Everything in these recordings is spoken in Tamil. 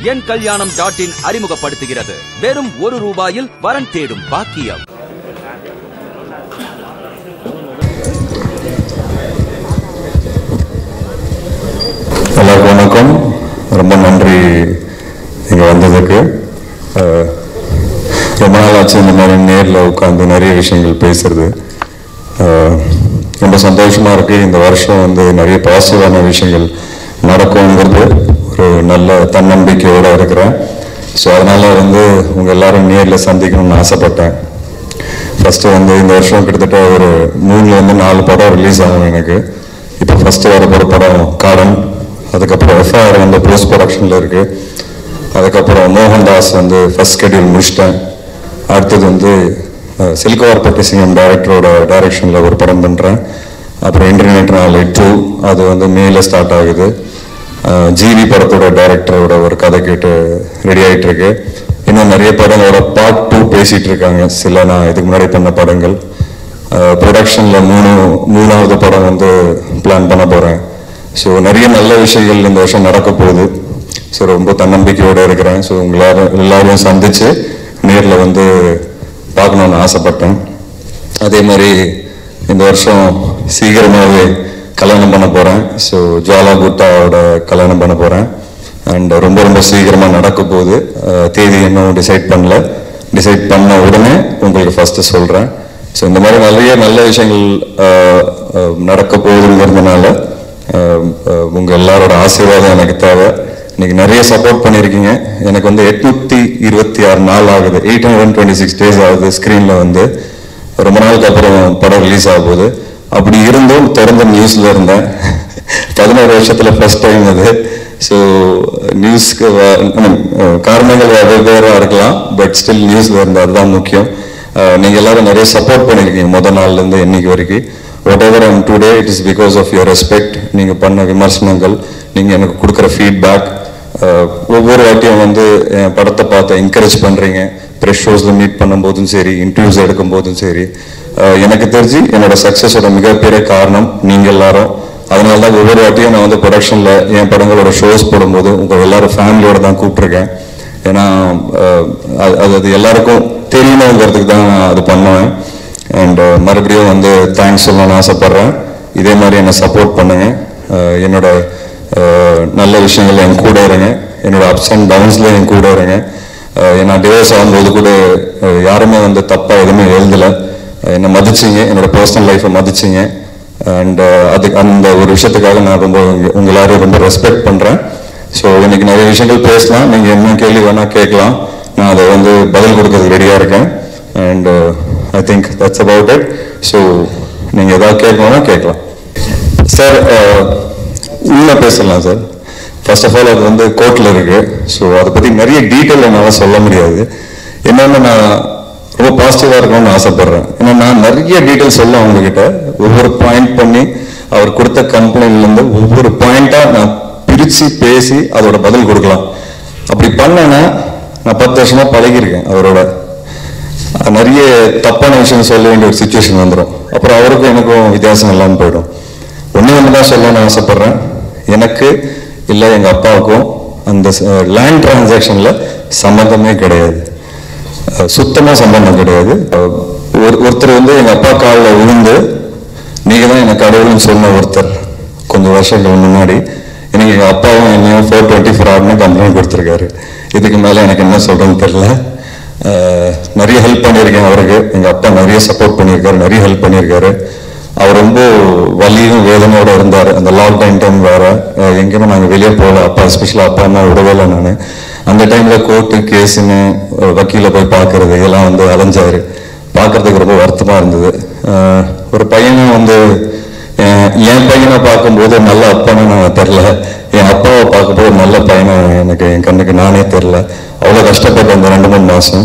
என் கல்யாணம் டாட் இன் அறிமுகப்படுத்துகிறது வெறும் ஒரு ரூபாயில் வரன் தேடும் பாக்கியம் எல்லாருக்கும் வணக்கம் ரொம்ப நன்றி இங்கே வந்ததுக்கு அஹ், ரொம்ப நாள் ஆச்சு இந்த மாதிரி நேரில் உட்காந்து நிறைய விஷயங்கள் பேசுறது அஹ், ரொம்ப சந்தோஷமா இருக்கு இந்த வருஷம் வந்து நிறைய பாசிட்டிவான விஷயங்கள் நடக்குங்கிறது ஒரு நல்ல தன்னம்பிக்கையோட இருக்கிறேன் ஸோ அதனால வந்து உங்க எல்லாரும் நேரில் சந்திக்கணும்னு ஆசைப்பட்டேன் ஃபர்ஸ்ட் வந்து இந்த வருஷம் கிட்டத்தட்ட ஒரு மூணுல இருந்து நாலு படம் ரிலீஸ் ஆகும் எனக்கு இப்போ ஃபர்ஸ்ட் வர போகிற படம் காடன் அதுக்கப்புறம் எஃப்ஐஆர் வந்து போஸ்ட் ப்ரொடக்ஷனில் இருக்கு அதுக்கப்புறம் மோகன்தாஸ் வந்து ஃபர்ஸ்ட் ஸ்கெடியூல் முடிச்சிட்டேன் அடுத்தது வந்து சில்கவார்பட்டி சிங்கம் டைரக்டரோட டைரக்ஷனில் ஒரு படம் பண்ணுறேன் அப்புறம் இன்டர்நெட் நாள் டூ அது வந்து மேல ஸ்டார்ட் ஆகுது அஹ் ஜிவி படத்தோட டைரக்டரோட ஒரு கதை கேட்டு ரெடி ஆயிட்டு இருக்கு இன்னும் நிறைய படங்களோட பார்ட் டூ பேசிட்டு இருக்காங்க சில நான் இதுக்கு முன்னாடி பண்ண படங்கள் ப்ரொடக்ஷன்ல மூணு மூணாவது படம் வந்து பிளான் பண்ண போறேன் ஸோ நிறைய நல்ல விஷயங்கள் இந்த வருஷம் நடக்க போகுது ஸோ ரொம்ப தன்னம்பிக்கையோட இருக்கிறேன் ஸோ உங்களாரும் எல்லாரையும் சந்திச்சு நேரில் வந்து பார்க்கணும்னு ஆசைப்பட்டேன் அதே மாதிரி இந்த வருஷம் சீக்கிரமாகவே கல்யாணம் பண்ண போகிறேன் ஸோ ஜுவாலா குட்டாவோட கல்யாணம் பண்ண போகிறேன் அண்ட் ரொம்ப ரொம்ப சீக்கிரமாக நடக்க போகுது அஹ் தேதி இன்னும் டிசைட் பண்ணல டிசைட் பண்ண உடனே உங்களுக்கு ஃபஸ்ட்டு சொல்கிறேன் ஸோ இந்த மாதிரி நிறைய நல்ல விஷயங்கள் அஹ், அஹ், நடக்க போகுதுங்கிறதுனால அஹ், அஹ், உங்க எல்லாரோட ஆசீர்வாதம் எனக்கு தேவை இன்னைக்கு நிறைய சப்போர்ட் பண்ணியிருக்கீங்க எனக்கு வந்து எட்நூத்தி இருபத்தி ஆறு நாள் ஆகுது eight hundred twenty six days ஆகுது ஸ்க்ரீன்ல வந்து ரொம்ப நாளுக்கு அப்புறம் படம் ரிலீஸ் ஆக போகுது அப்படி இருந்தும் தொடர்ந்து நியூஸ்ல இருந்தேன் பதினோரு வருஷத்துல ஃபர்ஸ்ட் டைம் அது ஸோ நியூஸ்க்கு காரணங்கள் வெவ்வேறா இருக்கலாம் பட் ஸ்டில் நியூஸ்ல இருந்தது அதுதான் முக்கியம் அஹ், நீங்க எல்லாரும் நிறைய சப்போர்ட் பண்ணிருக்கீங்க முத நாள்ல இருந்து இன்னைக்கு வரைக்கும் whatever I'm today it is because of your respect நீங்க பண்ண விமர்சனங்கள் நீங்க எனக்கு கொடுக்குற ஃபீட்பேக் ஒவ்வொரு வாட்டியும் வந்து என் படத்தை பார்த்து என்கரேஜ் பண்றீங்க ப்ரெஷ் ஷோஸ்ல மீட் பண்ணும்போதும் சரி இன்டர்வியூஸ் எடுக்கும் போதும் சரி அஹ், எனக்கு தெரிஞ்சு என்னோட சக்சஸோட மிகப்பெரிய காரணம் நீங்க எல்லாரும் அதனால தான் ஒவ்வொரு வாட்டியும் நான் வந்து ப்ரொடக்ஷன்ல என் படங்களோட ஷோஸ் போடும்போது உங்க எல்லாரும் ஃபேமிலியோட தான் கூப்பிட்டுருக்கேன் ஏன்னா அஹ், அது- அது அது எல்லாருக்கும் தெரியணுங்கிறதுக்கு தான் நான் அது பண்ணுவேன் அண்ட் மறுபடியும் வந்து தேங்க்ஸ் சொல்லணும்னு ஆசைப்படுறேன் இதே மாதிரி என்னை சப்போர்ட் பண்ணுங்க அஹ், என்னோட அஹ், நல்ல விஷயங்கள் என் கூட இருங்க என்னோட அப்ஸ் அண்ட் டவுன்ஸ்ல என் கூட இருங்க அஹ், நான் டிவோர்ஸ் ஆகும்போது கூட அஹ், யாருமே வந்து தப்பா எதுவுமே எழுதல அஹ், என்னை மதிச்சிங்க என்னோட பர்சனல் லைஃப்பை மதிச்சிங்க அண்ட் அதுக்கு அந்த ஒரு விஷயத்துக்காக நான் ரொம்ப உங்க- உங்க எல்லாரையும் ரொம்ப ரெஸ்பெக்ட் பண்றேன் ஸோ இன்னைக்கு நிறைய விஷயங்கள் பேசலாம் நீங்க என்ன கேள்வி வேணா கேட்கலாம் நான் அதை வந்து பதில் கொடுக்கறதுக்கு ரெடியா இருக்கேன் and I think that's about it so நீங்க ஏதாவது கேட்கணும்னா கேட்கலாம் சார் உள்ள பேசலாம் சார் ஃபர்ஸ்ட் ஆஃப் ஆல் அது வந்து கோர்ட்ல இருக்கு ஸோ அதை பத்தி நிறைய டீட்டெயில் என்னால் சொல்ல முடியாது என்னன்னு நான் ரொம்ப பாசிட்டிவா இருக்கணும்னு ஆசைப்படுறேன் ஏன்னா நான் நிறைய டீட்டெயில் சொல்ல உங்ககிட்ட ஒவ்வொரு பாயிண்ட் பண்ணி அவர் கொடுத்த கம்பெனில இருந்து ஒவ்வொரு பாயிண்டா நான் பிரிச்சு பேசி அதோட பதில் கொடுக்கலாம் அப்படி பண்ணேன்னா நான் பத்து வருஷமா பழகியிருக்கேன் அவரோட நிறைய தப்பான விஷயம் சொல்ல வேண்டிய ஒரு சுச்சுவேஷன் வந்துடும் அப்புறம் அவருக்கும் எனக்கும் வித்தியாசம் இல்லாமல் போயிடும் ஒண்ணு ஒன்று தான் சொல்லணும்னு ஆசைப்படுறேன் எனக்கு இல்லை எங்க அப்பாவுக்கும் அந்த லேண்ட் டிரான்சாக்ஷன்ல சம்மந்தமே கிடையாது அஹ் சுத்தமா சம்பந்தம் கிடையாது அஹ் ஒரு ஒருத்தர் வந்து எங்க அப்பா காலில் விழுந்து நீங்க தான் எனக்கு கடவுள்னு சொன்ன ஒருத்தர் கொஞ்சம் வருஷங்கள் முன்னாடி எனக்கு எங்க அப்பாவும் என்னையும் ஃபோர் டுவெண்ட்டி ஃபோர் ஹவர்னு கம்ப்ளைண்ட் கொடுத்துருக்காரு இதுக்கு மேல எனக்கு என்ன சொல்றதுன்னு தெரியல அஹ் நிறைய ஹெல்ப் பண்ணியிருக்கேன் அவருக்கு எங்க அப்பா நிறைய சப்போர்ட் பண்ணியிருக்காரு நிறைய ஹெல்ப் பண்ணியிருக்காரு அவர் ரொம்ப வலியும் வேதனையோட இருந்தார் அந்த லாக்டவுன் டைம் வேற அஹ் எங்கேயுமே நாங்கள் வெளியே போகல அப்பா எஸ்பெஷலாக அப்பா அம்மா விடவே இல்லை நான் அந்த டைம்ல கோர்ட்டு கேஸுன்னு அஹ் வக்கீல போய் பார்க்கறது இதெல்லாம் வந்து அலைஞ்சாரு பார்க்கறதுக்கு ரொம்ப வருத்தமா இருந்தது அஹ் ஒரு பையனை வந்து அஹ் என் பையனை பார்க்கும்போது நல்ல அப்பன்னு நான் தெரில என் அப்பாவை பார்க்கும்போது ஒரு நல்ல பையனை எனக்கு என் கண்ணுக்கு நானே தெரில அவ்வளோ கஷ்டப்பட்ட அந்த ரெண்டு மூணு மாசம்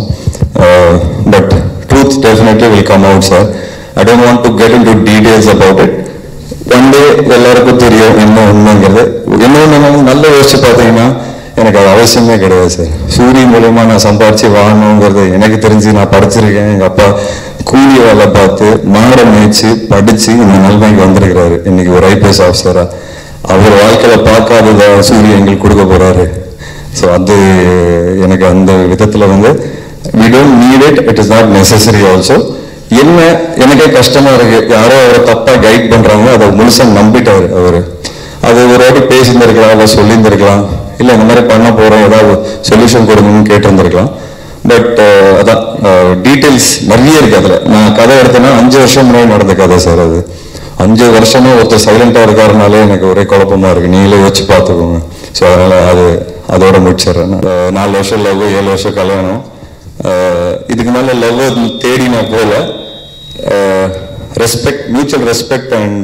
but truth definitely will come out sir I don't want to get into details about it one day எல்லாருக்கும் தெரியும் என்ன உண்மைங்கிறது இன்னொன்று நல்ல யோசிச்சு பார்த்தீங்கன்னா எனக்கு அது அவசியமே கிடையாது சார் சூரிய மூலியமா நான் சம்பாரிச்சு வாழணுங்கிறது எனக்கு தெரிஞ்சு நான் படிச்சிருக்கேன் எங்க அப்பா கூலி வேலை பார்த்து மாடை மேய்ச்சி படிச்சு இந்த நிலைமைக்கு வந்திருக்கிறாரு இன்னைக்கு ஒரு ஐபிஎஸ் ஆஃபீஸரா அவர் வாழ்க்கையில பார்க்காதத சூரிய எங்களுக்கு கொடுக்க போறாரு ஸோ அது எனக்கு அந்த விதத்தில் வந்து we don't need it it is not necessary also என்ன எனக்கே கஷ்டமா இருக்கு யாரோ அவரை தப்பா கைட் பண்றாங்க அதை முழுசா நம்பிட்டாரு அவரு அது ஒரு வாட்டி பேசியிருந்திருக்கலாம் இல்லை சொல்லியிருந்திருக்கலாம் இல்லை இந்த மாதிரி பண்ண போறோம் ஏதாவது சொல்யூஷன் கொடுங்கன்னு கேட்டிருந்திருக்கலாம் பட் அதான் டீட்டெயில்ஸ் நிறைய இருக்கு அதுல நான் கதை எடுத்தேன்னா அஞ்சு வருஷம் முன்னாடி நடந்த கதை சார் அது அஞ்சு வருஷமா ஒருத்தர் சைலண்டா இருக்காருனாலே எனக்கு ஒரே குழப்பமா இருக்கு நீங்களே வச்சு பார்த்துக்கோங்க ஸோ அதனால அது அதோட முடிச்சிடுறேன் நான். அஹ் நாலு வருஷம் லவ் ஏழு வருஷம் கல்யாணம் அஹ் இதுக்கு மேல லவ் தேடி நான் போகல ரெஸ்பெக்ட் மியூச்சுவல் ரெஸ்பெக்ட் அண்ட்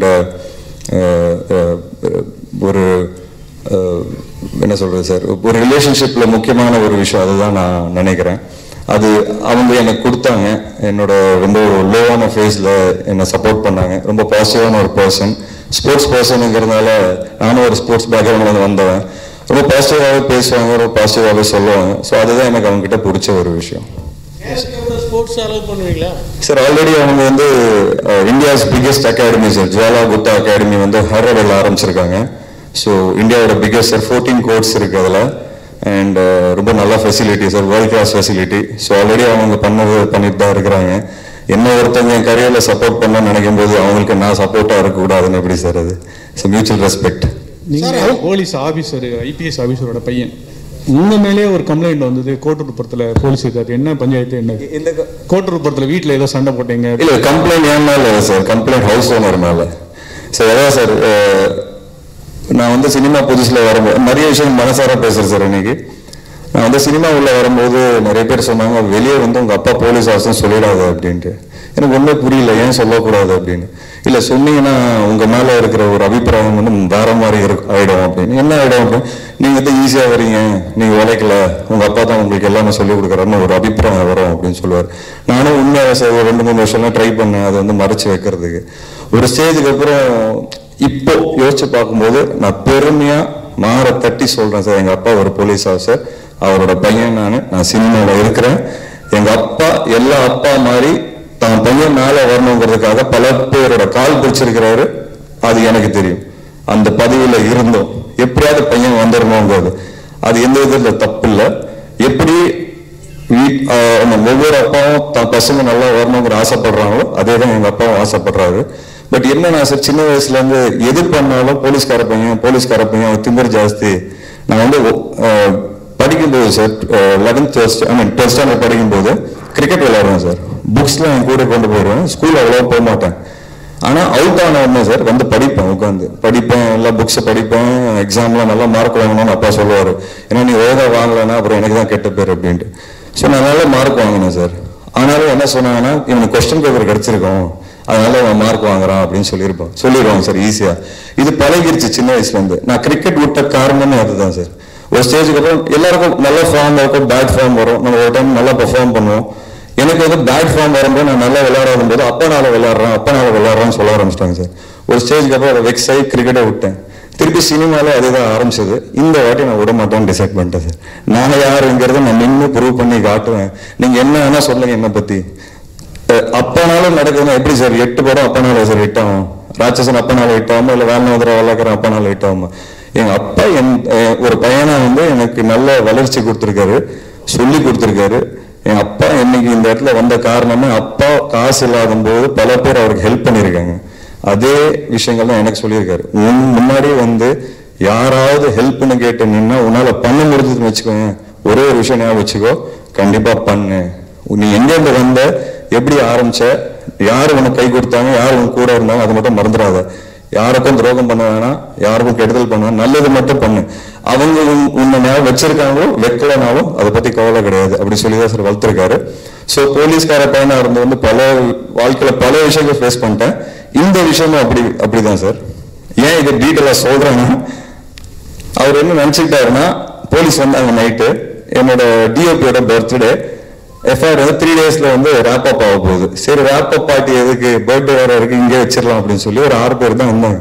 ஒரு அஹ், என்ன சொல்றது சார் ஒரு ரிலேஷன்ஷிப்ல முக்கியமான ஒரு விஷயம் அதுதான் நான் நினைக்கிறேன் அது அவங்க எனக்கு கொடுத்தாங்க என்னோட ரொம்ப லோவான ஃபேஸ்ல என்னை சப்போர்ட் பண்ணாங்க ரொம்ப பாசிட்டிவான ஒரு பர்சன் ஸ்போர்ட்ஸ் பர்சனுங்கிறதுனால நானும் ஒரு ஸ்போர்ட்ஸ் பேக்ரவுண்ட்ல இருந்து வந்தவன் ரொம்ப பாசிட்டிவாகவே பேசுவாங்க ரொம்ப பாசிட்டிவாகவே சொல்லுவாங்க ஸோ அதுதான் எனக்கு அவங்க கிட்ட பிடிச்ச ஒரு விஷயம் ஸ்போர்ட்ஸ் அலோவ் பண்ணுவீங்களா சார் ஆல்ரெடி அவங்க வந்து India's biggest academy sir Jwala Gutta academy வந்து ஹர்ரடில் ஆரம்பிச்சிருக்காங்க ஸோ இந்தியாவோட பிக்கெஸ்ட் சார் ஃபோர்டீன் கோர்ஸ் இருக்கு அதில் அண்ட் ரொம்ப நல்ல facility sir world class facility so already அவங்க பண்ணது பண்ணிட்டு தான் இருக்கிறாங்க என்ன ஒருத்தவங்க என் கரியரில் சப்போர்ட் பண்ண நினைக்கும் போது அவங்களுக்கு நான் சப்போர்ட்டாக இருக்கக்கூடாதுன்னு எப்படி சார் அது ஸோ மியூச்சுவல் ரெஸ்பெக்ட் நீங்க போலீஸ் ஆபீசர் ஐபிஎஸ் ஆபீசரோட பையன் உங்க மேலேயே ஒரு கம்ப்ளைண்ட் வந்தது கோட்டூர்புரத்துல போலீஸ் இருக்காது என்ன பஞ்சாயத்து என்ன இந்த கோட்டூர்புரத்துல வீட்ல ஏதோ சண்டை போட்டீங்க இல்ல கம்ப்ளைண்ட் ஏன் மேல இல்ல சார் கம்ப்ளைண்ட் ஹவுஸ் ஓனர் மேல சார் அதான் சார் அஹ், நான் வந்து சினிமா புதுசுல வரும்போது நிறைய விஷயம் மனசார பேசுறேன் சார் இன்னைக்கு நான் வந்து சினிமா உள்ள வரும்போது நிறைய பேர் சொன்னாங்க வெளியே வந்து உங்க அப்பா போலீஸ் ஆஃபீஸர் சொல்லிடாத அப்படின்ட்டு எனக்கு ஒண்ணுமே புரியல ஏன் சொல்லக்கூடாது அப்படின்னு இல்ல சொன்னீங்கன்னா உங்க மேல இருக்கிற ஒரு அபிப்பிராயம் வந்து வேற மாதிரி இருக்கு ஆயிடும் அப்படின்னு என்ன ஆயிடும் அப்படின்னு நீங்க வந்து ஈஸியா வரீங்க நீங்க உழைக்கல உங்க அப்பா தான் உங்களுக்கு எல்லாமே சொல்லி கொடுக்குறாருன்னு ஒரு அபிப்பிராயம் வரும் அப்படின்னு சொல்லுவார் நானும் உண்மையாக சார் ஒரு ரெண்டு மூணு வருஷம்லாம் ட்ரை பண்ணேன் அதை வந்து மறைச்சு வைக்கிறதுக்கு ஒரு ஸ்டேஜுக்கு அப்புறம் இப்போ யோசிச்சு பார்க்கும்போது நான் பெருமையா மாற தட்டி சொல்றேன் சார் எங்க அப்பா ஒரு போலீஸ் ஆஃபீஸர் அவரோட பையன் நான் நான் சினிமாவில் இருக்கிறேன் எங்க அப்பா எல்லா அப்பா மாதிரி தான் பையன் மேல வரணுங்கிறதுக்காக பல பேரோட கால் பிடிச்சிருக்கிறாரு அது எனக்கு தெரியும் அந்த பதவியில இருந்தோம் எப்படியாவது பையன் வந்துடணுங்கிறது அது எந்த விதத்துல தப்பு இல்லை எப்படி வீ- ஆஹ் நம்ம ஒவ்வொரு அப்பாவும் தான் பசங்க நல்லா வரணுங்கிற ஆசைப்படுறாங்களோ அதே தான் எங்க அப்பாவும் ஆசைப்படுறாரு பட் என்ன நான் சார் சின்ன வயசுல இருந்து எது பண்ணாலும் போலீஸ்கார பையன் போலீஸ்கார பையன் அவன் திமிர் ஜாஸ்தி நான் வந்து ஒ- ஆஹ் படிக்கும்போது sir eleventh twelfth I mean twelfth standard படிக்கும்போது கிரிக்கெட் விளையாடுவேன் சார் புக்ஸ்லாம் என் கூட கொண்டு போயிடுவேன் ஸ்கூல் அவ்வளோ போக மாட்டேன் ஆனா அவுட் ஆன உடனே சார் வந்து படிப்பேன் உட்காந்து படிப்பேன் எல்லா புக்ஸை படிப்பேன் எக்ஸாம்லாம் நல்லா மார்க் வாங்கணும்னு அப்பா சொல்லுவாரு ஏன்னா நீ ஒழுங்கா வாங்கலைன்னா அப்புறம் எனக்கு தான் கெட்ட பேர் அப்படின்ட்டு ஸோ நான் நல்ல மார்க் வாங்கினேன் சார் ஆனாலும் என்ன சொன்னாங்கன்னா இவனுக்கு கொஸ்டின் பேப்பர் கிடைச்சிருக்கும் அதனால அவன் மார்க் வாங்குறான் அப்படின்னு சொல்லியிருப்பான் சொல்லிடுவாங்க சார் ஈஸியா இது பழகிருச்சு சின்ன வயசுல இருந்து நான் கிரிக்கெட் விட்ட காரணமே அதுதான் சார் ஒரு ஸ்டேஜுக்கு அப்புறம் எல்லாருக்கும் நல்ல ஃபார்ம் இருக்கும் பேட் ஃபார்ம் வரும் நம்ம ஒரு டைம் நல்லா பெர்ஃபார்ம் பண்ணுவோம் எனக்கு வந்து பேட் ஃபார்ம் வரும்போது நான் நல்லா விளையாடும் போது அப்பா நாள் விளையாடுறேன் அப்பா நாள் விளையாடுறேன்னு சொல்ல ஆரம்பிச்சிட்டாங்க சார் ஒரு ஸ்டேஜ்க்கு அப்புறம் அதை வெக்ஸ் ஆகி கிரிக்கெட்டை விட்டேன் திருப்பி சினிமால அதுதான் ஆரம்பிச்சது இந்த வாட்டி நான் விட மாட்டேன்னு டிசைட் பண்ணிட்டேன் சார் நான் யாருங்கிறத நான் நின்று ப்ரூவ் பண்ணி காட்டுவேன் நீங்க என்ன வேணா சொல்லுங்க என்னை பத்தி அஹ் அப்பனாலும் நடக்குதுன்னா எப்படி சார் எட்டு படம் அப்பனால சார் ஹிட் ஆகும் ராட்சசன் அப்பனால ஹிட் ஆகுமா இல்ல வேலநோதர வல்லாக்கிற அப்பனால ஹிட் ஆகுமா எங்க அப்பா என் அஹ் ஒரு பையனா வந்து எனக்கு நல்ல வளர்ச்சி கொடுத்துருக்காரு சொல்லி கொடுத்துருக்காரு என் அப்பா இன்னைக்கு இந்த இடத்துல வந்த காரணமே அப்பா காசு இல்லாத போது பல பேர் அவருக்கு ஹெல்ப் பண்ணியிருக்காங்க அதே விஷயங்கள் தான் எனக்கு சொல்லியிருக்காரு உன் முன்னாடி வந்து யாராவது ஹெல்ப்னு கேட்டு நின்னா உன்னால பண்ண முடிஞ்சதுன்னு வச்சுக்கோங்க ஒரே ஒரு விஷயம் ஞாபகம் வச்சுக்கோ கண்டிப்பா பண்ணு நீ எங்க இருந்து வந்த எப்படி ஆரம்பிச்ச யாரு உனக்கு கை கொடுத்தாங்க யார் உன் கூட இருந்தாங்க அதை மட்டும் மறந்துடாத யாருக்கும் துரோகம் பண்ண வேணாம் யாருக்கும் கெடுதல் பண்ண வேணாம் நல்லது மட்டும் பண்ணு அவங்க உன்- உன்னை ஞாபகம் வச்சிருக்காங்களோ வைக்கலனாலும் அதை பத்தி கவலை கிடையாது அப்படி சொல்லி தான் சார் வளர்த்துருக்காரு ஸோ போலீஸ்கார பையனா இருந்து வந்து பல வாழ்க்கையில பல விஷயங்கள் ஃபேஸ் பண்ணிட்டேன் இந்த விஷயமும் அப்படி அப்படிதான் சார் ஏன் இதை டீட்டெயிலா சொல்றேன்னா அவர் என்ன நினைச்சுக்கிட்டாருன்னா போலீஸ் வந்தாங்க நைட்டு என்னோட டிஓபியோட பர்த்டே எஃப்ஐஆர் வந்து த்ரீ டேஸ்ல வந்து ரேப் அப் ஆக போகுது சரி ரேப் அப் பார்ட்டி எதுக்கு பர்த்டே வேற இருக்கு இங்கே வச்சிடலாம் அப்படின்னு சொல்லி ஒரு ஆறு பேர் தான் வந்தாங்க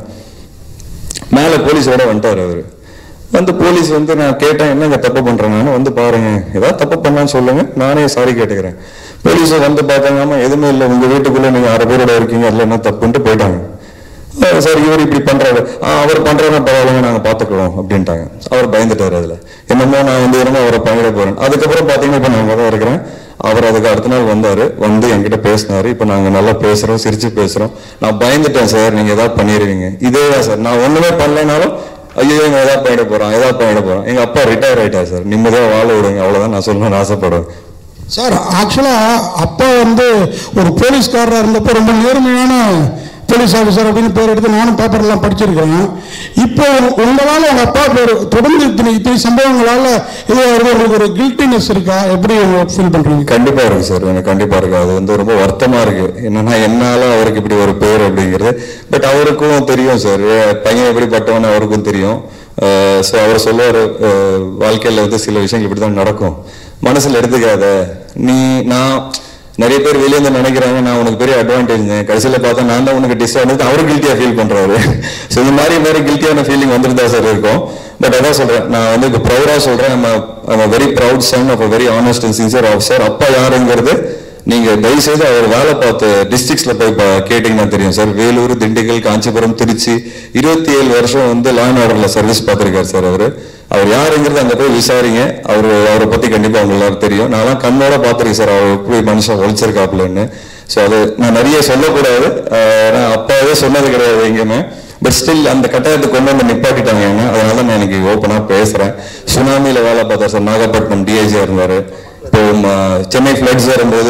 மேல போலீஸோட வந்துட்டாரு அவரு வந்து போலீஸ் வந்து நான் கேட்டேன் என்னங்க தப்பு பண்றேன் நான் வந்து பாருங்க ஏதாவது தப்பு பண்ணான்னு சொல்லுங்க நானே சாரி கேட்டுக்கிறேன் போலீஸ் வந்து பார்த்தாங்க ஆமா எதுவுமே இல்லை உங்க வீட்டுக்குள்ள நீங்க ஆறு பேரோட இருக்கீங்க அதுல என்ன தப்புன்ட்டு போயிட்டாங்க அஹ் சார் இவர் இப்படி பண்றாரு ஆ, அவர் பண்றாரு பரவாயில்ல நாங்க பாத்துக்கிறோம் அப்படின்ட்டாங்க அவர் பயந்துட்டாரு அதுல என்னமோ நான் வந்து என்னமோ அவரை பண்ணிட போறேன் அதுக்கப்புறம் பாத்தீங்கன்னா இப்ப நான் தான் இருக்கிறேன் அவர் அதுக்கு அடுத்த நாள் வந்தாரு வந்து என்கிட்ட பேசினாரு இப்ப நாங்க நல்லா பேசுறோம் சிரிச்சு பேசுறோம் நான் பயந்துட்டேன் சார் நீங்க ஏதாவது பண்ணிடுவீங்க இதே தான் சார் நான் ஒண்ணுமே பண்ணலைனாலும் ஐயோ இவன் ஏதாவது பண்ணிட போறான் ஏதாவது பண்ணிட போறான் எங்க அப்பா ரிட்டையர் ஆயிட்டார் சார் நிம்மதியா வாழ விடுங்க அவ்வளவுதான் நான் சொல்லணும்னு ஆசைப்படுவேன் சார் ஆக்சுவலாக அப்பா வந்து ஒரு போலீஸ்காரராக இருந்தப்போ ரொம்ப நேர்மையான போலீஸ் ஆஃபீஸர் அப்படின்னு பேர் எடுத்து நானும் பேப்பர்லாம் படிச்சிருக்கேன் இப்போ உங்களால் உங்கள் அப்பா பேர் தொடர்ந்து இத்தனை இத்தனை சம்பவங்களால் இது வருது உங்களுக்கு ஒரு கில்ட்டினஸ் இருக்கா எப்படி ஃபீல் பண்ணுறீங்க கண்டிப்பா இருக்கு சார் எனக்கு கண்டிப்பா இருக்கு அது வந்து ரொம்ப வருத்தமா இருக்கு என்னன்னா என்னால அவருக்கு இப்படி ஒரு பேர் அப்படிங்கிறது பட் அவருக்கும் தெரியும் சார் பையன் எப்படிப்பட்டவன்னு அவருக்கும் தெரியும் ஸோ அவர் சொல்லுவாரு அஹ், வாழ்க்கையில வந்து சில விஷயங்கள் இப்படிதான் நடக்கும் மனசுல எடுத்துக்காத நீ நான் நிறைய பேர் வெளியே இருந்து நினைக்கிறாங்க நான் உனக்கு பெரிய அட்வான்டேஜ் கடைசியில பார்த்தா நான் தான் உனக்கு டிஸ்அட்வான்டேஜ் அவரும் கில்ட்டியா ஃபீல் பண்றாரு ஸோ இந்த மாதிரி மாதிரி கில்ட்டியான ஃபீலிங் வந்துட்டு தான் சார் இருக்கும் பட் அதான் சொல்றேன் நான் வந்து இப்போ ப்ரௌடா சொல்றேன் நம்ம very proud son of very honest and sincere officer அப்பா யாருங்கிறது நீங்க தயவு செய்து அவர் வேலை பார்த்த டிஸ்ட்ரிக்ட்ஸ்ல போய் பா- கேட்டீங்கன்னா தெரியும் சார் வேலூர் திண்டுக்கல் காஞ்சிபுரம் திருச்சி இருபத்தி ஏழு வருஷம் வந்து லா அண்ட் ஆர்டர்ல சர்வீஸ் பார்த்திருக்காரு சார் அவரு அவர் யாருங்கிறது அங்க போய் விசாரிங்க அவர் அவரை பத்தி கண்டிப்பா உங்களுக்கு எல்லாரும் தெரியும் நான்லாம் கண்ணோட பார்த்திருக்கேன் சார் அவர் எப்படி மனுஷன் உழைச்சிருக்காப்லன்னு ஸோ அது நான் நிறைய சொல்லக்கூடாது ஆஹ் நான் அப்பாவே சொன்னது கிடையாது எங்கேயுமே பட் ஸ்டில் அந்த கட்டாயத்தை கொண்டு வந்து நிப்பாட்டிட்டாங்க என்ன அதனால நான் இன்னைக்கு ஓப்பனா பேசுறேன் சுனாமியில வேலை பார்த்தா சார் நாகப்பட்டினம் டிஐஜியா இருந்தாரு இப்போ ம- சென்னை ஃபிளட்ஸ் வரும்போது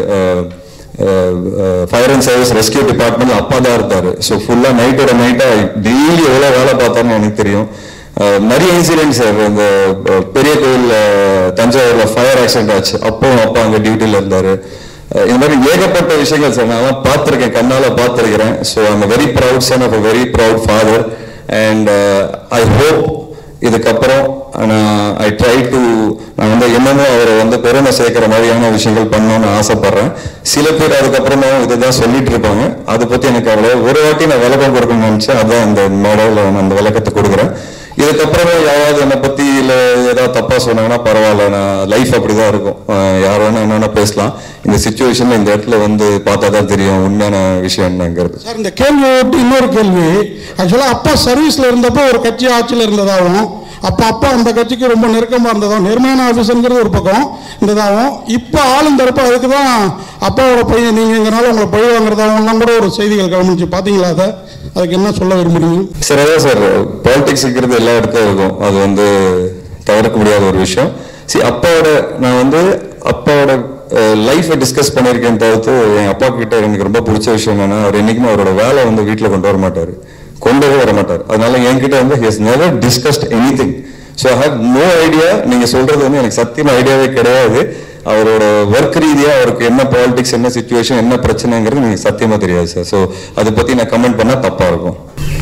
ஃபயர் அண்ட் சர்வீஸ் ரெஸ்கியூ டிபார்ட்மெண்ட்ல அப்பா தான் இருந்தாரு ஸோ ஃபுல்லா நைட்டோட நைட்டா டெய்லி எவ்வளவு வேலை பார்த்தாருன்னு எனக்கு தெரியும் அஹ், நிறைய இன்சிடென்ட்ஸ் சார் இந்த அஹ், பெரிய கோயில் அஹ், தஞ்சாவூர்ல ஃபயர் ஆக்சிடென்ட் ஆச்சு அப்போ அப்பா அங்க டியூட்டில இருந்தாரு அஹ், இந்த மாதிரி ஏகப்பட்ட விஷயங்கள் சார் நான் பார்த்திருக்கேன் கண்ணால பார்த்திருக்கிறேன் so I'm very proud son of a very proud father and I hope இதுக்கப்புறம் நான் ஐ ட்ரை டு நான் வந்து என்னமோ அவரை வந்து பெருமை சேர்க்கிற மாதிரியான விஷயங்கள் பண்ணணும்னு ஆசைப்படுறேன் சில பேர் அதுக்கப்புறமும் இதுதான் சொல்லிட்டு இருப்பாங்க அதை பத்தி எனக்கு அவ்வளோ ஒரு வாட்டி நான் விளக்கம் கொடுக்கணும்னு நினைச்சேன் அதான் இந்த மாடலில் நான் அந்த விளக்கத்தை கொடுக்குறேன் இதுக்கப்புறமும் யாராவது என்னை பத்தி இல்ல ஏதாவது தப்பா சொன்னாங்கன்னா பரவாயில்ல நான் லைஃப் அப்படிதான் இருக்கும் அஹ் யார் வேணா என்னென்ன பேசலாம் இந்த சுச்சுவேஷன்ல இந்த இடத்துல வந்து பார்த்தா தான் தெரியும் உண்மையான விஷயம் என்னங்கிறது சார் இந்த கேள்வி விட்டு இன்னொரு கேள்வி ஆக்சுவலாக அப்பா சர்வீஸில் இருந்தப்போ ஒரு கட்சி ஆட்சியில் இருந்ததாகவும் அப்போ அப்பா அந்த கட்சிக்கு ரொம்ப நெருக்கமாக இருந்ததாகவும் நேர்மையான ஆஃபீஸருங்கிறது ஒரு பக்கம் இருந்ததாகவும் இப்போ ஆளும் தரப்பு அதுக்கு தான் அப்பாவோட பையன் நீங்கங்கிறனால உங்களை பழி வாங்குறதாகவும் கூட ஒரு செய்திகள் கவனிச்சு பார்த்தீங்களா அதை அதுக்கு என்ன சொல்ல விரும்புறீங்க சார் அதான் சார் பாலிடிக்ஸ்ங்கிறது எல்லா இடத்துலையும் இருக்கும் அது வந்து தவிர்க்க முடியாத ஒரு விஷயம் சி அப்பாவோட நான் வந்து அப்பாவோட லைஃப்பை டிஸ்கஸ் பண்ணியிருக்கேன் தவிர்த்து என் அப்பா கிட்ட எனக்கு ரொம்ப பிடிச்ச விஷயம் என்னன்னா அவர் என்னைக்குமே அவரோட வேலை வந்து வீட்டில் கொண்டு வர மாட்டார் கொண்டவே வர மாட்டார் அதனால என்கிட்ட வந்து his never discussed anything so I have no idea நீங்க சொல்றது வந்து எனக்கு சத்தியமா ஐடியாவே கிடையாது அவரோட ஒர்க் ரீதியா அவருக்கு என்ன பாலிடிக்ஸ் என்ன சுச்சுவேஷன் என்ன பிரச்சனைங்கிறது எனக்கு சத்தியமா தெரியாது சார் ஸோ அதை பத்தி நான் கமெண்ட் பண்ணா தப்பா இருக்கும்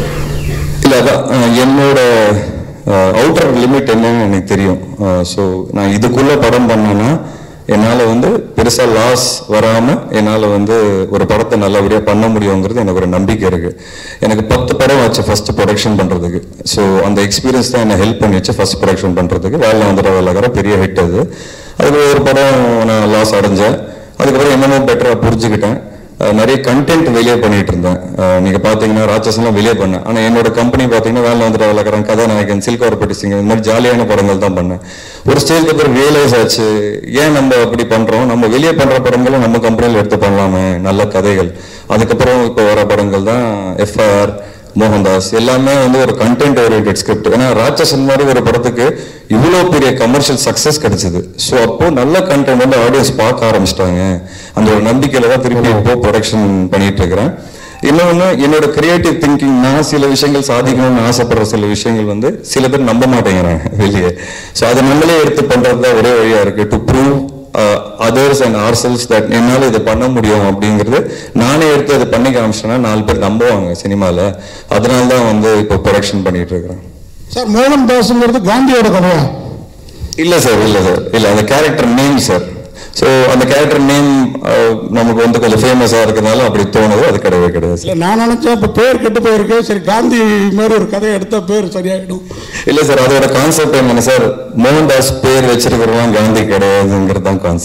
இல்ல அதான் அஹ், என்னோட அவுட்டர் லிமிட் என்னன்னு எனக்கு தெரியும் ஸோ நான் இதுக்குள்ள படம் பண்ணேன்னா என்னால் வந்து பெருசா லாஸ் வராம என்னால் வந்து ஒரு படத்தை நல்லபடியா பண்ண முடியுங்கிறது எனக்கு ஒரு நம்பிக்கை இருக்கு எனக்கு பத்து படம் ஆச்சு ஃபர்ஸ்ட் ப்ரொடக்ஷன் பண்றதுக்கு ஸோ அந்த எக்ஸ்பீரியன்ஸ் தான் என்ன ஹெல்ப் பண்ணிச்சு ஃபர்ஸ்ட் ப்ரொடக்ஷன் பண்றதுக்கு வேலை வந்துட வேலைக்கிற பெரிய ஹிட் அது அதுக்கு ஒரு படம் நான் லாஸ் அடைஞ்சேன் அதுக்கப்புறம் என்னமோ பெட்டரா புரிஞ்சுக்கிட்டேன் அஹ் நிறைய கண்டென்ட் வெளியே பண்ணிட்டு இருந்தேன் அஹ் நீங்க பாத்தீங்கன்னா ராட்சசன்லாம் வெளியே பண்ணேன் ஆனா என்னோட கம்பெனி பாத்தீங்கன்னா வேலை வந்துட்டு விளக்குறேன் கதாநாயகன் சில்க் ஆர்பட்டி சிங் இந்த மாதிரி ஜாலியான படங்கள் தான் பண்ணேன் ஒரு ஸ்டேஜ்க்கு அப்புறம் ரியலைஸ் ஆச்சு ஏன் நம்ம அப்படி பண்றோம் நம்ம வெளியே பண்ற படங்களும் நம்ம கம்பெனியில் எடுத்து பண்ணலாமே நல்ல கதைகள் அதுக்கப்புறம் இப்போ வர படங்கள் தான் எஃப்ஆர் மோகன்தாஸ் எல்லாமே வந்து ஒரு கண்டென்ட் ஓரியன்ட் ஸ்கிரிப்ட் ஏன்னா ராட்சசன் மாதிரி ஒரு படத்துக்கு இவ்வளோ பெரிய கமர்ஷியல் சக்சஸ் கிடைச்சது ஸோ அப்போ நல்ல கண்டென்ட் வந்து ஆடியன்ஸ் பார்க்க ஆரம்பிச்சிட்டாங்க அந்த ஒரு நம்பிக்கையில தான் திருப்பி இப்போ ப்ரொடக்ஷன் பண்ணிட்டு இருக்கிறேன் இன்னொன்று என்னோட கிரியேட்டிவ் திங்கிங் நான் சில விஷயங்கள் சாதிக்கணும்னு ஆசைப்படுற சில விஷயங்கள் வந்து சில பேர் நம்ப மாட்டேங்கிறாங்க வெளியே ஸோ அதை நம்மளே எடுத்து பண்றது தான் ஒரே வழியா இருக்கு to prove others and ourselves that என்னால் இதை பண்ண முடியும் அப்படிங்கிறது நானே எடுத்து அதை பண்ணி காமிச்சேன்னா நாலு பேர் நம்புவாங்க சினிமாவில் அதனால தான் வந்து இப்போ ப்ரொடக்ஷன் பண்ணிட்டு இருக்கிறேன் சார் மோகன் தாஸுங்கிறது காந்தியோட கதையா இல்ல சார் இல்ல சார் இல்ல அந்த கேரக்டர் நேம் சார் ஸோ அந்த கேரக்டர் நேம் நமக்கு வந்து கொஞ்சம் ஃபேமஸா இருக்கிறதுனால அப்படி தோணுது அது கிடையவே கிடையாது இல்லை நான் நினைச்சேன் இப்போ பேர் கெட்டு போயிருக்கு சரி காந்தி மாதிரி ஒரு கதையை எடுத்தா பேர் சரியாயிடும் இல்ல சார் அதோட கான்செப்ட் என்னன்னா சார் மோகன்தாஸ் பேர் வச்சிருக்கிறவங்க காந்தி கிடையாதுங்கிறது தான் கான்செப்ட்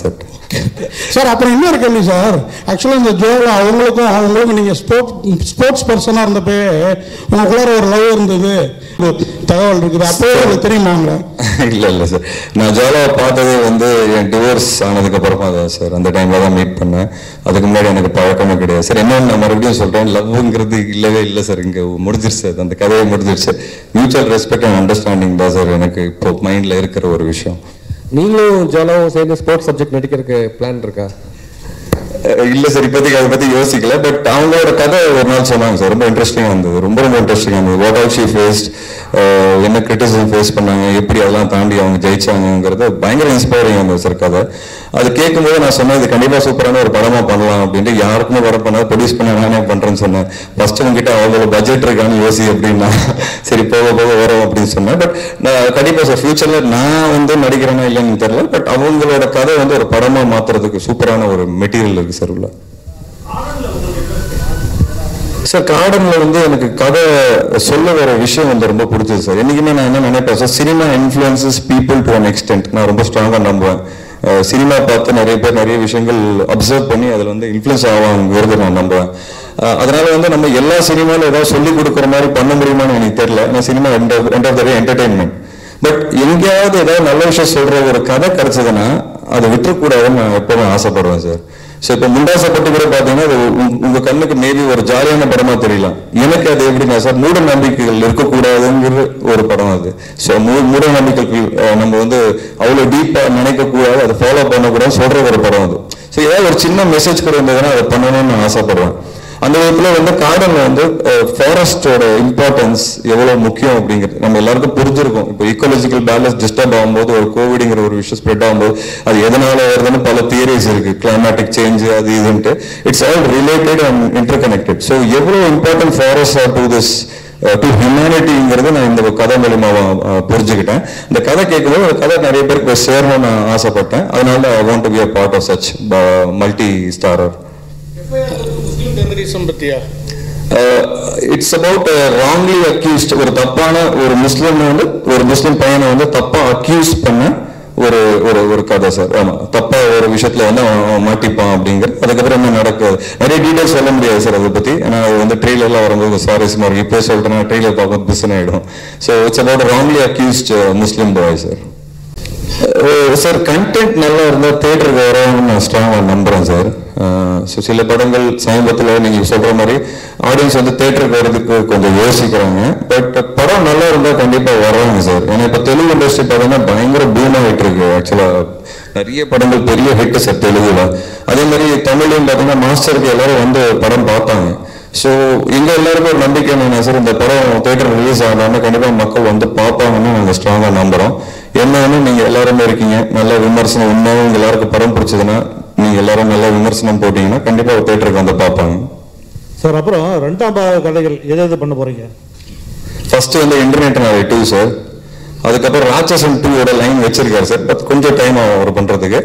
சார் அப்புறம் இன்னொரு கேள்வி சார் ஆக்சுவலாக இந்த ஜோலா அவங்களுக்கும் அவங்களுக்கும் நீங்கள் ஸ்போர்ட்ஸ் ஸ்போர்ட்ஸ் பர்சனாக இருந்தப்பே உங்களுக்குள்ளார ஒரு லவ் இருந்தது ஒரு தகவல் இருக்குது அப்போவே உங்களுக்கு தெரியுமாங்களா இல்ல இல்ல சார் நான் ஜோலாவை பார்த்ததே வந்து என் டிவோர்ஸ் ஆனதுக்கு அப்புறமா தான் சார் அந்த டைம்ல தான் மீட் பண்ணேன் அதுக்கு முன்னாடி எனக்கு பழக்கமே கிடையாது சார் என்னன்னு நான் மறுபடியும் சொல்றேன் லவ்ங்கிறது இல்லவே இல்லை சார் இங்க முடிஞ்சிருச்சு அது அந்த கதையை முடிஞ்சிருச்சு மியூச்சுவல் ரெஸ்பெக்ட் அண்ட் அண்டர்ஸ்டாண்டிங் தான் சார் எனக்கு இப்போ மைண்ட்ல இருக்கிற ஒரு விஷயம் நீங்களும் ஜோலாவும் சேர்ந்து ஸ்போர்ட்ஸ் சப்ஜெக்ட் நடிக்கிறதுக்கு பிளான் இருக்கா அஹ் இல்ல சார் இப்போதைக்கு அதை பத்தி யோசிக்கல பட் அவங்களோட கதை ஒரு நாள் சொன்னாங்க சார் ரொம்ப இன்ட்ரெஸ்டிங்கா இருந்தது ரொம்ப ரொம்ப இன்ட்ரெஸ்டிங்கா இருந்தது வாட் ஆல் ஷீ ஃபேஸ்ட் என்ன கிரிட்டிசிசம் ஃபேஸ் பண்ணாங்க எப்படி அதெல்லாம் தாண்டி அவங்க ஜெயிச்சாங்கங்கிறது பயங்கர இன்ஸ்பைரிங் இருந்தது சார் கதை அது கேட்கும்போது நான் சொன்னேன் இது கண்டிப்பா சூப்பரான ஒரு படமா பண்ணலாம் அப்படின்ட்டு யாருக்குமே வர பண்ண ப்ரொடியூஸ் பண்ண நானே பண்றேன்னு சொன்னேன் ஃபர்ஸ்ட் உங்ககிட்ட அவ்வளோ பட்ஜெட் இருக்கான்னு யோசி அப்படின்னா சரி போக போக வரும் அப்படின்னு சொன்னேன் பட் நான் கண்டிப்பா சார் ஃபியூச்சர்ல நான் வந்து நடிக்கிறேனா இல்லைன்னு தெரியல பட் அவங்களோட கதை வந்து ஒரு படமா மாத்துறதுக்கு சூப்பரான ஒரு மெட்டீரியல் இருக்கு சார் உள்ள சார் கார்டன்ல வந்து எனக்கு கதை சொல்ல வர விஷயம் வந்து ரொம்ப பிடிச்சது சார் என்னைக்குமே நான் என்ன நினைப்பேன் sir cinema influences people to an extent நான் ரொம்ப ஸ்ட்ராங்கா நம்புவேன் சினிமா பார்த்து நிறைய பேர் நிறைய விஷயங்கள் அப்சர்வ் பண்ணி அதில் வந்து இன்ஃப்ளூயன்ஸ் ஆவாங்கிறது நான் நம்புவேன் அஹ் அதனால வந்து நம்ம எல்லா சினிமாவில் ஏதாவது சொல்லி கொடுக்குற மாதிரி பண்ண முடியுமான்னு எனக்கு தெரியல ஏன்னா cinema end end of the day entertainment but எங்கேயாவது ஏதாவது நல்ல விஷயம் சொல்ற ஒரு கதை கிடைச்சதுன்னா அதை விட்டுறக்கூடாதுன்னு நான் எப்பவுமே ஆசைப்படுவேன் சார் ஸோ இப்போ முண்டாசப்பட்டு கூட பார்த்தீங்கன்னா அது உங்க- உங்க கண்ணுக்கு மேபி ஒரு ஜாலியான படமா தெரியலாம் எனக்கு அது எப்படின்னா சார் மூட நம்பிக்கைகள் இருக்கக்கூடாதுங்கிற ஒரு படம் அது ஸோ மூட நம்பிக்கைகள் அஹ், நம்ம வந்து அவ்வளோ டீப்பா நினைக்க கூடாது அதை ஃபாலோ பண்ணக்கூடாது சொல்ற ஒரு படம் அது ஸோ ஏதாவது ஒரு சின்ன மெசேஜ் கூட இருந்ததுன்னா அதை பண்ணணும்னு நான் ஆசைப்படுவேன் அந்த விதத்துல வந்து கார்டன்ல வந்து ஃபாரஸ்டோட இம்பார்ட்டன்ஸ் எவ்வளவு முக்கியம் அப்படிங்கிறது நம்ம எல்லாருக்கும் புரிஞ்சிருக்கும் இப்போ ஈக்கோலஜிக்கல் பேலன்ஸ் டிஸ்டர்ப் ஆகும்போது ஒரு கோவிட்ங்கிற ஒரு விஷயம் ஸ்ப்ரெட் ஆகும்போது அது எதனால வருதுன்னு பல தியரிஸ் இருக்கு கிளைமேட்டிக் சேஞ்ச் அது இதுன்ட்டு it's all related and interconnected so எவ்வளவு important forest are to this to ஹியூமனிட்டிங்கிறது நான் இந்த கதை மூலியமா அஹ், புரிஞ்சுக்கிட்டேன் இந்த கதை கேட்கும்போது அந்த கதை நிறைய பேருக்கு போய் சேரணும்னு நான் ஆசைப்பட்டேன் அதனால I want to be a part of such multi starrer Muslim terrorism பத்தியா இட்ஸ் அபவுட் ராங்லி அக்யூஸ்ட் ஒரு தப்பான ஒரு முஸ்லீம் வந்து ஒரு முஸ்லீம் பையனை வந்து தப்பா அக்யூஸ் பண்ண ஒரு ஒரு ஒரு கதை சார் ஆமா தப்பா ஒரு விஷயத்துல வந்து அவன் அவன் மாட்டிப்பான் அப்படிங்கிற அதுக்கப்புறம் என்ன நடக்குது நிறைய டீடைல்ஸ் சொல்ல முடியாது சார் அதை பத்தி ஏன்னா அது வந்து ட்ரெயிலர்லாம் வரும்போது சாரிஸ் மாதிரி இப்போ சொல்றேன்னா ட்ரெயிலர் பார்க்க பிஸ்னு ஆயிடும் so it's about wrongly accused Muslim boy sir sir content நல்லா இருந்தால் தேட்டருக்கு வரணும்னு நான் ஸ்ட்ராங்காக நம்புறேன் சார் ஸோ சில படங்கள் சமீபத்தில் நீங்கள் சொல்ற மாதிரி ஆடியன்ஸ் வந்து தேட்டருக்கு வர்றதுக்கு கொஞ்சம் யோசிக்கிறாங்க பட் படம் நல்லா இருந்தால் கண்டிப்பாக வர்றாங்க சார் ஏன்னா இப்போ தெலுங்கு இண்டஸ்ட்ரி பார்த்தீங்கன்னா பயங்கர பூம் ஆகிட்டு இருக்கு ஆக்சுவலாக நிறைய படங்கள் பெரிய ஹிட் சார் தெலுங்குல அதே மாதிரி தமிழ்லையும் பார்த்தீங்கன்னா மாஸ்டருக்கு எல்லாரும் வந்து படம் பார்த்தாங்க ஸோ எங்க எல்லாருக்கும் ஒரு நம்பிக்கை என்னன்னா சார் இந்த படம் தேட்டர் ரிலீஸ் ஆனாலும் கண்டிப்பா மக்கள் வந்து பார்ப்பாங்கன்னு நாங்கள் ஸ்ட்ராங்கா நம்புறோம் என்னன்னு நீங்க எல்லாருமே இருக்கீங்க நல்ல விமர்சனம் உண்மையும் உங்க எல்லாருக்கும் படம் பிடிச்சதுன்னா நீங்க எல்லாரும் நல்ல விமர்சனம் போட்டீங்கன்னா கண்டிப்பா தேட்டருக்கு வந்து பார்ப்பாங்க சார் அப்புறம் ரெண்டாம் பாக கதைகள் எது எது பண்ண போறீங்க ஃபர்ஸ்ட் வந்து இன்டர்நெட் நாளை டூ சார் அதுக்கப்புறம் ராட்சசன் டூவோட லைன் வச்சிருக்காரு சார் பட் கொஞ்சம் டைம் ஆகும் அவர் பண்றதுக்கு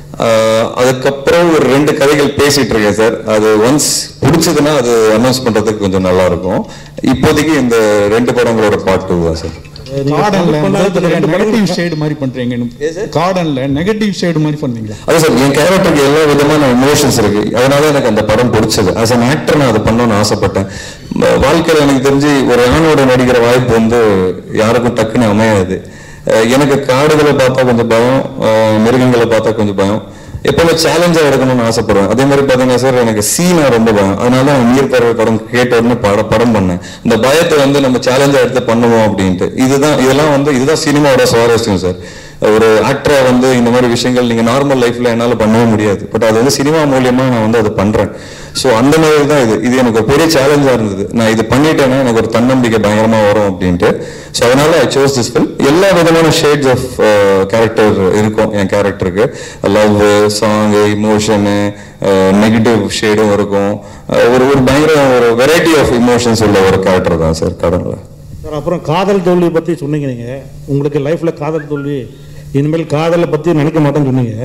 ஆஹ் அதுக்கப்புறம் ஒரு ரெண்டு கதைகள் பேசிட்டு இருக்கேன் சார் அது ஒன்ஸ் பிடிச்சதுன்னா அது அனௌன்ஸ் பண்றதுக்கு கொஞ்சம் நல்லா இருக்கும் இப்போதைக்கு இந்த ரெண்டு படங்களோட பார்ட் டூ தான் சார் கார்டன்ல பண்ணாத ரெண்டு நெகட்டிவ் படங்கள் ஷேடு மாதிரி பண்றீங்கன்னு கார்டன்ல நெகட்டிவ் ஷேடு மாதிரி பண்ணீங்களா அது சார் என் கேரக்டருக்கு எல்லா விதமான எமோஷன்ஸ் இருக்கு அதனால எனக்கு அந்த படம் பிடிச்சது ஆஸ் அன் ஆக்டர் நான் அதை பண்ணணும்னு ஆசைப்பட்டேன் ம- வாழ்க்கையில எனக்கு தெரிஞ்சு ஒரு ஆணோட நடிக்கிற வாய்ப்பு வந்து யாருக்கும் டக்குன்னு அமையாது அஹ் எனக்கு காடுகளை பார்த்தா கொஞ்சம் பயம் அஹ் மிருகங்களை பார்த்தா கொஞ்சம் பயம் எப்பவுமே சேலஞ்சா எடுக்கணும்னு ஆசைப்படுவேன் அதே மாதிரி பாத்தீங்கன்னா சார் எனக்கு சீனா ரொம்ப பயம் அதனால தான் நீர் பறவை படம் கேட்ட உடனே பட படம் பண்ணேன் இந்த பயத்தை வந்து நம்ம சேலஞ்சா எடுத்து பண்ணுவோம் அப்படின்ட்டு இதுதான் இதெல்லாம் வந்து இதுதான் சினிமாவோட சுவாரஸ்யம் சார் ஒரு ஆக்டரா வந்து இந்த மாதிரி விஷயங்கள் நீங்க நார்மல் லைஃப்ல என்னால பண்ணவே முடியாது பட் அது வந்து சினிமா மூலியமா நான் வந்து அதை பண்றேன் ஸோ அந்த மாதிரி தான் இது இது எனக்கு ஒரு பெரிய சேலஞ்சா இருந்தது நான் இது பண்ணிட்டேன்னா எனக்கு ஒரு தன்னம்பிக்கை பயங்கரமா வரும் அப்படின்ட்டு ஸோ அதனால ஐ சோஸ் திஸ் ஃபில் எல்லா விதமான ஷேட்ஸ் ஆஃப் கேரக்டர் இருக்கும் என் கேரக்டருக்கு லவ் சாங் இமோஷனு நெகட்டிவ் ஷேடும் இருக்கும் அஹ் ஒரு ஒரு பயங்கர ஒரு வெரைட்டி ஆஃப் இமோஷன்ஸ் உள்ள ஒரு கேரக்டர் தான் சார் கடன்ல சார் அப்புறம் காதல் தோல்வி பத்தி சொன்னீங்க நீங்க உங்களுக்கு லைஃப்ல காதல் தோல்வி இனிமேல் காதலை பத்தி நினைக்க மாட்டேன்னு சொன்னீங்க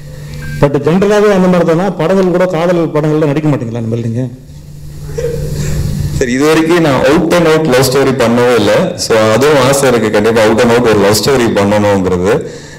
பட் ஜென்ரலாகவே அந்த மாதிரி தானே படங்கள் கூட காதல் படங்கள்ல நடிக்க மாட்டீங்களா இனிமேல் நீங்க சரி இது வரைக்கும் நான் out and out love story பண்ணவே இல்லை ஸோ அதுவும் ஆசை இருக்கு கண்டிப்பா அவுட் அண்ட் அவுட் ஒரு லவ் ஸ்டோரி பண்ணணுங்கிறது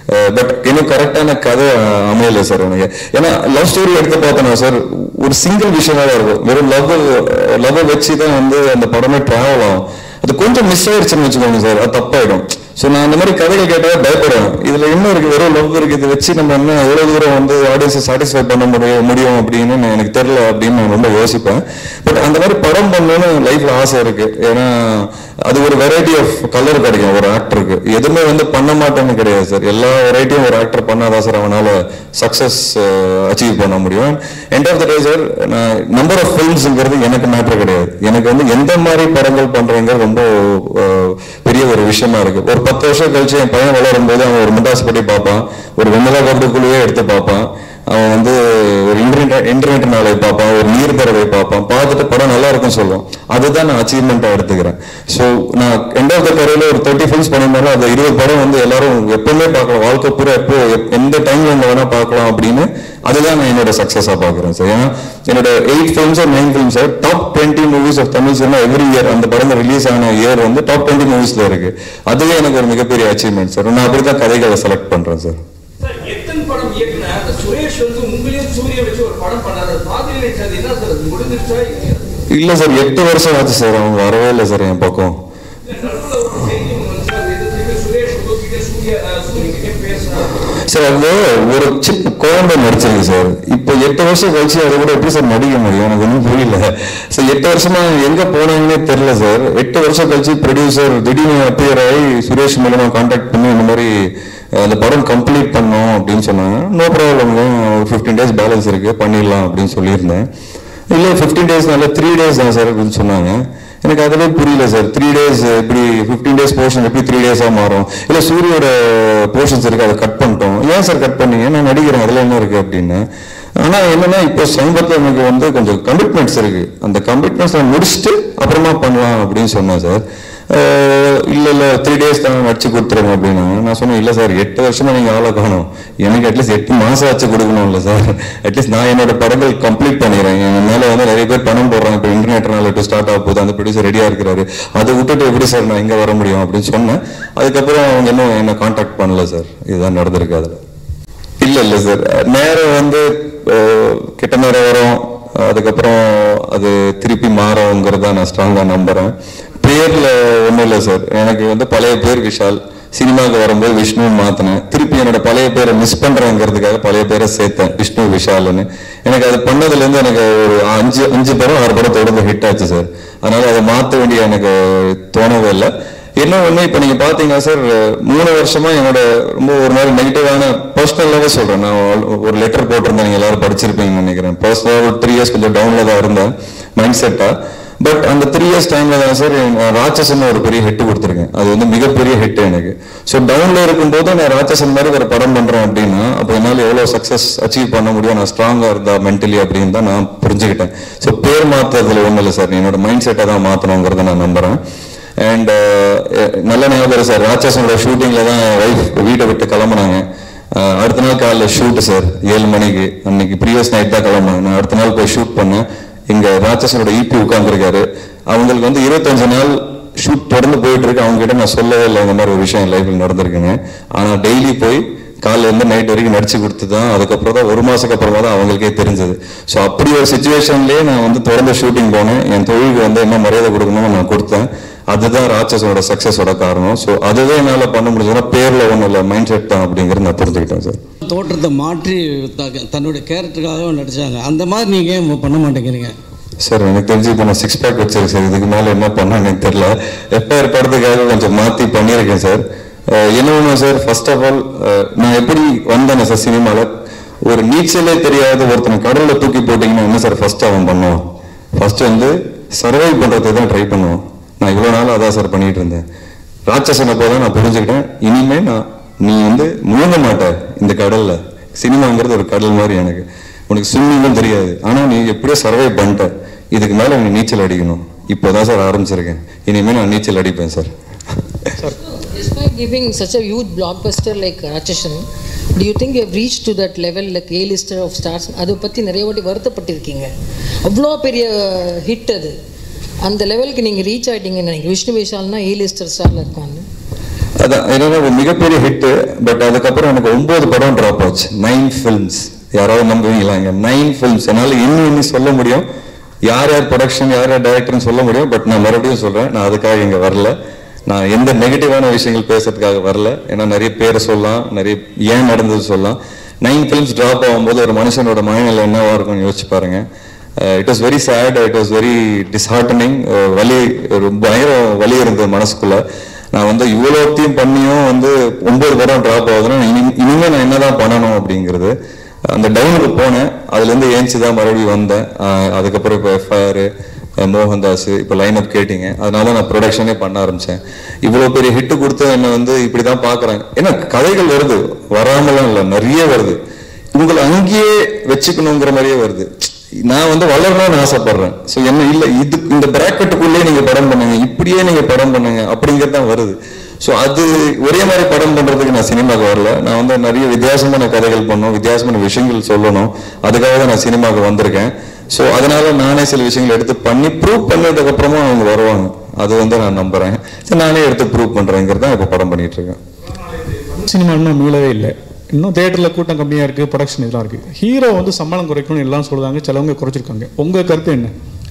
பட் இன்னும் கரெக்டான கதை அமையல சார் எனக்கு ஏன்னா லவ் ஸ்டோரி எடுத்து பார்த்தோன்னா சார் ஒரு சிங்கிள் விஷயமா தான் இருக்கும் வெறும் லவ் லவ் வச்சு தான் வந்து அந்த படமே டிராவல் ஆகும் அது கொஞ்சம் மிஸ் ஆயிடுச்சுன்னு வச்சுக்கோங்க சார் அது தப்பாயிடும் ஸோ நான் அந்த மாதிரி கதைகள் கேட்டால் பயப்படுவேன் இதுல என்ன இருக்கு வெறும் லவ் இருக்கு இதை வச்சு நம்ம என்ன எவ்வளவு தூரம் வந்து ஆடியன்ஸை சாட்டிஸ்ஃபை பண்ண முடியும் முடியும் அப்படின்னு நான் எனக்கு தெரியல அப்படின்னு நான் ரொம்ப யோசிப்பேன் பட் அந்த மாதிரி படம் பண்ணணும்னு லைஃப்ல ஆசை இருக்கு ஏன்னா அது ஒரு வெரைட்டி ஆஃப் கலர் கிடைக்கும் ஒரு ஆக்டருக்கு எதுவுமே வந்து பண்ண மாட்டேன்னு கிடையாது சார் எல்லா வெரைட்டியும் ஒரு ஆக்டர் பண்ணாதான் சார் அவனால சக்சஸ் அச்சீவ் பண்ண முடியும் end of the day sir நான் நம்பர் ஆஃப் ஃபிலிம்ஸ்ங்கிறது எனக்கு மேட்டர் கிடையாது எனக்கு வந்து எந்த மாதிரி படங்கள் பண்றீங்க ரொம்ப அஹ், பெரிய ஒரு விஷயமா இருக்கு ஒரு பத்து வருஷம் கழிச்சு என் பையன் வளரும் போது அவன் ஒரு முண்டாஸ் பட்டி பார்ப்பான் ஒரு வெண்ணிலா கபடுக்குள்ளேயே எடுத்து பார்ப்பான் அவன் வந்து ஒரு இன்டர்நெட் இன்டர்நெட் நாளை பார்ப்பான் ஒரு நீர் தரவை பார்ப்பான் பார்த்துட்டு படம் நல்லா இருக்கும்னு சொல்லுவான் அதுதான் நான் அச்சீவ்மெண்ட்டா எடுத்துக்கிறேன் ஸோ நான் எண்ட் ஆஃப் த கரையில ஒரு தேர்ட்டி ஃபில்ம்ஸ் பண்ணியிருந்தாலும் அது இருபது படம் வந்து எல்லாரும் எப்பவுமே பார்க்கலாம் வாழ்க்கை பூரா எப்போ எப்- எந்த டைம்ல இருந்து வேணா பார்க்கலாம் அப்படின்னு அதுதான் நான் என்னோட சக்சஸா பார்க்குறேன் சார் ஏன்னா என்னோட eight films nine films top twenty movies of Tamil cinema every year அந்த படம் ரிலீஸ் ஆன இயர் வந்து டாப் டுவெண்ட்டி மூவிஸ்ல இருக்கு அதுவே எனக்கு ஒரு மிகப்பெரிய அச்சீவ்மெண்ட் சார் நான் அப்படிதான் கதைகளை செலக்ட் பண்றேன் சார் சார் எத்தனை படம் இயக்குன அந்த சுரேஷ் வந்து உங்களையும் சூரிய வச்சு ஒரு படம் பண்ணாரு அது பாத்தீங்கன்னு அது என்ன சார் அது முடிஞ்சிருச்சா இல்லையா? இல்ல சார் எட்டு வருஷம் ஆச்சு சார் அவங்க வரவே இல்லை சார் என் பக்கம் இல்ல, நடுவுல ஒரு செய்தி ஒண்ணு வந்து அது எதிர்த்து சுரேஷ் உங்ககிட்ட சூர்யா சூரிய கிட்டே பேசுறாரு சார் அது ஒரு சின்ன குழந்தை நடிச்சிருக்கு சார் இப்போ எட்டு வருஷம் கழிச்சு அதை கூட எப்படி சார் நடிக்க முடியும் எனக்கு ஒன்றும் புரியல சார் எட்டு வருஷமா எங்க போனாங்கன்னே தெரியல சார் எட்டு வருஷம் கழிச்சு ப்ரொடியூசர் திடீர்னு அப்பியர் ஆகி சுரேஷ் மூலமா கான்டாக்ட் பண்ணி இந்த மாதிரி அஹ், அந்த படம் கம்ப்ளீட் பண்ணோம் அப்படின்னு சொன்னாங்க நோ ப்ராப்ளம் ஒரு ஃபிஃப்டீன் டேஸ் பேலன்ஸ் இருக்கு பண்ணிடலாம் அப்படின்னு சொல்லியிருந்தேன் இல்லை ஃபிஃப்டீன் டேஸ்னால த்ரீ டேஸ் தான் சார் அப்படின்னு சொன்னாங்க எனக்கு அதுவே புரியல சார் த்ரீ டேஸ் இப்படி ஃபிஃப்டீன் டேஸ் போர்ஷன் எப்படி த்ரீ டேஸாக மாறும் இல்லை சூரியோட போர்ஷன்ஸ் இருக்கு அதை கட் பண்ணிட்டோம் ஏன் சார் கட் பண்ணீங்க நான் நடிக்கிறேன் அதில் என்ன இருக்கு அப்படின்னு ஆனால் என்னன்னா இப்போ சமீபத்தில் எனக்கு வந்து கொஞ்சம் கமிட்மெண்ட்ஸ் இருக்கு அந்த கமிட்மெண்ட்ஸ் நான் முடிச்சுட்டு அப்புறமா பண்ணலாம் அப்படின்னு சொன்னேன் சார் அஹ் இல்ல இல்ல த்ரீ டேஸ் தான் வச்சு கொடுத்துருங்க அப்படின்னு நான் சொன்னேன் இல்ல சார் எட்டு வருஷமா நீங்க ஆளை காணும் எனக்கு அட்லீஸ்ட் எட்டு மாசம் வச்சு கொடுக்கணும் இல்ல சார் அட்லீஸ்ட் நான் என்னோட படங்கள் கம்ப்ளீட் பண்ணிடுறேன் என் மேல வந்து நிறைய பேர் பணம் போடுறாங்க இப்போ இன்டர்நெட்னால இப்போ ஸ்டார்ட் ஆக போகுது அந்த ப்ரொடியூசர் ரெடியா இருக்கிறாரு அதை விட்டுட்டு எப்படி சார் நான் இங்க வர முடியும் அப்படின்னு சொன்னேன் அதுக்கப்புறம் அவங்க இன்னும் என்ன காண்டாக்ட் பண்ணல சார் இதுதான் நடந்திருக்கு அதுல இல்ல இல்ல சார் நேரம் வந்து அஹ், கிட்ட நேரம் வரும் அதுக்கப்புறம் அது திருப்பி மாறுங்கிறத நான் ஸ்ட்ராங்கா நம்புறேன் பேர்ல ஒண்ணும் இல்லை சார் எனக்கு வந்து பழைய பேர் விஷால் சினிமாவுக்கு வரும்போது விஷ்ணு மாத்தினேன் திருப்பி என்னோட பழைய பேரை மிஸ் பண்றேங்கிறதுக்காக பழைய பேரை சேர்த்தேன் விஷ்ணு விஷால்னு எனக்கு அது பண்ணதுல இருந்து எனக்கு ஒரு அஞ்சு அஞ்சு படம் ஆறு படம் தொடர்ந்து ஹிட் ஆச்சு சார் அதனால அதை மாத்த வேண்டிய எனக்கு தோணவே இல்லை என்ன ஒண்ணு இப்ப நீங்க பாத்தீங்கன்னா சார் மூணு வருஷமா என்னோட ரொம்ப ஒரு மாதிரி நெகட்டிவான பர்சனலாவே சொல்றேன் நான் ஒரு லெட்டர் போட்டிருந்தேன் நீங்க எல்லாரும் படிச்சிருப்பீங்கன்னு நினைக்கிறேன் பர்சனலா ஒரு த்ரீ இயர்ஸ் கொஞ்சம் டவுன்ல தான் இருந்தேன் மைண்ட் செட்டா பட் அந்த த்ரீ இயர்ஸ் டைம்ல தான் சார் ராட்சசன் ஒரு பெரிய ஹிட் கொடுத்துருக்கேன் அது வந்து மிகப்பெரிய ஹிட் எனக்கு ஸோ டவுன்ல இருக்கும்போது நான் ராட்சசன் மாதிரி ஒரு படம் பண்றேன் அப்படின்னா அப்போ என்னால் எவ்வளவு சக்சஸ் அச்சீவ் பண்ண முடியும் நான் ஸ்ட்ராங்கா இருந்தா மென்டலி அப்படின்னு தான் நான் புரிஞ்சுக்கிட்டேன் ஸோ பேர் மாத்துறதுல ஒன்றும் இல்லை சார் என்னோட மைண்ட் செட்டை தான் மாத்தணுங்கிறத நான் நம்புறேன் அண்ட் நல்ல ஞாபகம் சார் ராட்சசனோட ஷூட்டிங்ல தான் ஒய்ஃப் வீட்டை விட்டு கிளம்புனாங்க அஹ் அடுத்த நாள் காலைல ஷூட் சார் ஏழு மணிக்கு அன்னைக்கு ப்ரீவியஸ் நைட் தான் கிளம்புனாங்க நான் அடுத்த நாள் போய் ஷூட் பண்ணேன் இங்க ராட்சசனோட ஈபி உட்கார்ந்துருக்காரு அவங்களுக்கு வந்து இருபத்தஞ்சு நாள் ஷூட் தொடர்ந்து போயிட்டு இருக்கு அவங்க கிட்ட நான் சொல்லவே இல்லை இந்த மாதிரி ஒரு விஷயம் லைஃப்ல நடந்திருக்குங்க ஆனா டெய்லி போய் காலைல இருந்து நைட் வரைக்கும் நடிச்சு கொடுத்து தான் அதுக்கப்புறம் தான் ஒரு மாசத்துக்கு அப்புறமா தான் அவங்களுக்கே தெரிஞ்சது ஸோ அப்படி ஒரு சுச்சுவேஷன்லயே நான் வந்து தொடர்ந்து ஷூட்டிங் போனேன் என் தொழிலுக்கு வந்து என்ன மரியாதை கொடுக்கணும்னு நான் கொடுத்தேன் அதுதான் ராட்சஸோட சக்சஸோட காரணம் ஸோ அதுவே என்னால் பண்ண முடிஞ்சதுன்னா பேர்ல ஒன்றும் இல்லை மைண்ட் செட் தான் அப்படிங்கிறது நான் புரிஞ்சுக்கிட்டேன் சார் தோற்றத்தை மாற்றி த- தன்னுடைய கேரக்டருக்காக நடிச்சாங்க அந்த மாதிரி நீங்க ஏன் பண்ண மாட்டேங்கிறீங்க சார் எனக்கு தெரிஞ்சு இப்போ நான் சிக்ஸ் பேக் வச்சிருக்கேன் சார் இதுக்கு மேலே என்ன பண்ண எனக்கு தெரியல எஃப்ஐஆர் படத்துக்காக கொஞ்சம் மாற்றி பண்ணியிருக்கேன் சார் அஹ் என்ன ஒன்று சார் ஃபர்ஸ்ட் ஆஃப் ஆல் நான் எப்படி வந்தேன் சார் சினிமாவில் ஒரு நீச்சலே தெரியாத ஒருத்தனை கடலில் தூக்கி போட்டிங்கன்னா என்ன சார் ஃபர்ஸ்ட் அவன் பண்ணுவான் ஃபர்ஸ்ட் வந்து சர்வை பண்ணுறதுக்கு தான் ட்ரை பண்ணுவான் நான் இவ்வளோ நாள் அதான் சார் பண்ணிட்டு இருந்தேன் ராட்சசனை போல நான் புரிஞ்சுக்கிட்டேன் இனிமே நான் நீ வந்து முழுங்க மாட்ட இந்த கடல்ல சினிமாங்கிறது ஒரு கடல் மாதிரி எனக்கு உனக்கு ஸ்விம்மிங்கும் தெரியாது ஆனா நீ எப்படியோ சர்வை பண்ணிட்ட இதுக்கு மேல நீ நீச்சல் அடிக்கணும் இப்போதான் சார் ஆரம்பிச்சிருக்கேன் இனிமே நான் நீச்சல் அடிப்பேன் sir Despite giving such a huge blockbuster like Ratchashan, do you think you have reached to that level like A-lister of stars? அதை பற்றி நிறைய வாட்டி வருத்தப்பட்டிருக்கீங்க அவ்வளோ பெரிய ஹிட் அது அந்த லெவலுக்கு நீங்கள் ரீச் ஆகிட்டீங்கன்னு நினைக்கிறேன் விஷ்ணு விஷால்னா ஏ லிஸ்டர் ஸ்டாரில் இருக்காங்க அதான் என்னன்னா ஒரு மிகப்பெரிய ஹிட் பட் அதுக்கப்புறம் எனக்கு ஒன்பது படம் ட்ராப் ஆச்சு நைன் ஃபில்ம்ஸ் யாராவது நம்புவீங்களாங்க நைன் ஃபில்ம்ஸ் என்னால் இன்னும் இன்னும் சொல்ல முடியும் யார் யார் ப்ரொடக்ஷன் யார் யார் டைரக்டர்னு சொல்ல முடியும் பட் நான் மறுபடியும் சொல்றேன் நான் அதுக்காக இங்க வரல நான் எந்த நெகட்டிவான விஷயங்கள் பேசுறதுக்காக வரல ஏன்னா நிறைய பேரை சொல்லலாம் நிறைய ஏன் நடந்தது சொல்லலாம் நைன் ஃபிலிம்ஸ் ட்ராப் ஆகும்போது ஒரு மனுஷனோட மனநிலை என்னவா இருக்கும்னு யோசிச்சு பாருங்க it was very sad it was very disheartening வலி ஒரு பயங்கர வலி இருந்தது மனசுக்குள்ள நான் வந்து இவ்வளோத்தையும் பண்ணியும் வந்து ஒன்பது படம் ட்ராப் ஆகுதுன்னா இனி இனிமே நான் என்னதான் பண்ணணும் அப்படிங்கிறது அந்த டவுனுக்கு போனேன் அதுலேருந்து ஏஞ்சி தான் மறுபடியும் வந்தேன் அஹ் அதுக்கப்புறம் இப்போ எஃப்ஐஆர் மோகன்தாஸ் இப்போ லைன் அப் கேட்டிங்க அதனால நான் ப்ரொடக்ஷனே பண்ண ஆரம்பிச்சேன் இவ்வளோ பெரிய ஹிட் கொடுத்து என்னை வந்து இப்படி தான் பார்க்குறாங்க ஏன்னா கதைகள் வருது வராமலாம் இல்லை நிறைய வருது உங்களை அங்கேயே வச்சுக்கணுங்கிற மாதிரியே வருது நான் வந்து வளரணும்னு ஆசைப்படுறேன் ஸோ என்ன இல்லை இது இந்த பிராக்கெட்டுக்குள்ளேயே நீங்க படம் பண்ணுங்க இப்படியே நீங்க படம் பண்ணுங்க அப்படிங்கிறது தான் வருது ஸோ அது ஒரே மாதிரி படம் பண்றதுக்கு நான் சினிமாவுக்கு வரல நான் வந்து நிறைய வித்தியாசமான கதைகள் பண்ணணும் வித்தியாசமான விஷயங்கள் சொல்லணும் அதுக்காக தான் நான் சினிமாவுக்கு வந்திருக்கேன் ஸோ அதனால நானே சில விஷயங்கள் எடுத்து பண்ணி ப்ரூவ் பண்ணதுக்கு அப்புறமா அவங்க வருவாங்க அது வந்து நான் நம்புறேன் சரி நானே எடுத்து ப்ரூவ் பண்றேங்கிறது தான் இப்போ படம் பண்ணிட்டு இருக்கேன் சினிமா இன்னும் மீளவே இல்லை இன்னும் தேட்டரில் கூட்டம் கம்மியாக இருக்குது ப்ரொடக்ஷன் இதெல்லாம் இருக்குது ஹீரோ வந்து சம்பளம் குறைக்கணும்னு எல்லாம் சொல்லுதாங்க சிலவங்க குறைச்சிருக்காங்க உங்கள் கருத்து என்ன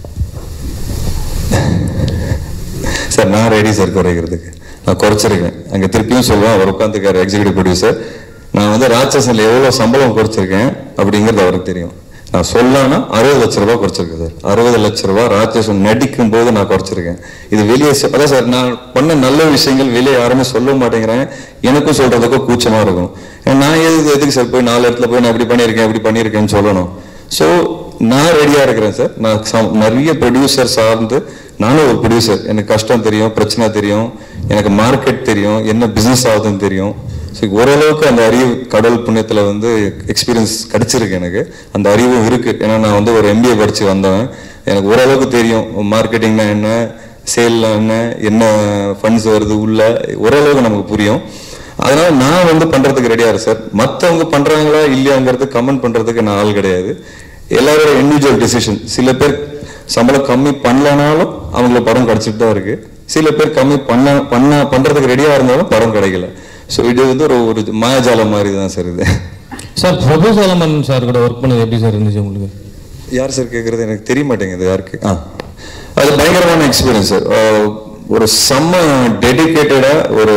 சார் நான் ரெடி சார் குறைக்கிறதுக்கு நான் குறைச்சிருக்கேன் அங்கே திருப்பியும் சொல்லுவேன் அவர் உட்காந்துக்காரு எக்ஸிகூட்டிவ் ப்ரொடியூசர் நான் வந்து ராட்சசன்ல எவ்வளோ சம்பளம் குறைச்சிருக்கேன் அப்படிங்கிறது அவருக்கு தெரியும் நான் சொல்லனா அறுபது லட்ச ரூபாய் குறைச்சிருக்கேன் சார் அறுபது லட்ச ரூபாய் ராட்சசன் நடிக்கும் போது நான் குறைச்சிருக்கேன் இது வெளியே சொ- அதான் சார் நான் பண்ண நல்ல விஷயங்கள் வெளியே யாருமே சொல்ல மாட்டேங்கிறாங்க எனக்கும் சொல்றதுக்கு கூச்சமா இருக்கும் ஏன்னா நான் எதுக்கு எதுக்கு சார் போய் நாலு இடத்துல போய் நான் இப்படி பண்ணியிருக்கேன் இப்படி பண்ணியிருக்கேன்னு சொல்லணும் ஸோ நான் ரெடியா இருக்கிறேன் சார் நான் சம்- நிறைய ப்ரொடியூசர் சார்ந்து நானும் ஒரு ப்ரொடியூசர் எனக்கு கஷ்டம் தெரியும் பிரச்சனை தெரியும் எனக்கு மார்க்கெட் தெரியும் என்ன பிசினஸ் ஆகுதுன்னு தெரியும் ஸோ ஓரளவுக்கு அந்த அறிவு கடவுள் புண்ணியத்தில் வந்து எக்ஸ்பீரியன்ஸ் கிடைச்சிருக்கு எனக்கு அந்த அறிவும் இருக்கு ஏன்னா நான் வந்து ஒரு எம்பிஏ படிச்சு வந்தவன் எனக்கு ஓரளவுக்கு தெரியும் மார்க்கெட்டிங்னா என்ன சேல்னா என்ன என்ன ஃபண்ட்ஸ் வருது உள்ள ஓரளவுக்கு நமக்கு புரியும் அதனால நான் வந்து பண்றதுக்கு ரெடியா இருக்கேன் சார் மத்தவங்க பண்றாங்களா இல்லையாங்கிறது கமெண்ட் பண்றதுக்கு நான் ஆள் கிடையாது எல்லாரோட இண்டிவிஜுவல் டிசிஷன் சில பேர் சம்பளம் கம்மி பண்ணலனாலும் அவங்களுக்கு படம் கிடைச்சிட்டு தான் இருக்கு சில பேர் கம்மி பண்ண பண்ண பண்றதுக்கு ரெடியா இருந்தாலும் படம் கிடைக்கல ஸோ இது வந்து ஒரு ஒரு மாயாஜாலம் மாதிரி தான் சார் இது சார் பிரபு சோலமன் சார் கூட ஒர்க் பண்ணது எப்படி சார் இருந்துச்சு உங்களுக்கு யார் சார் கேட்குறது எனக்கு தெரிய மாட்டேங்குது யாருக்கு ஆ அது பயங்கரமான எக்ஸ்பீரியன்ஸ் சார் ஒரு செம்ம டெடிக்கேட்டடா ஒரு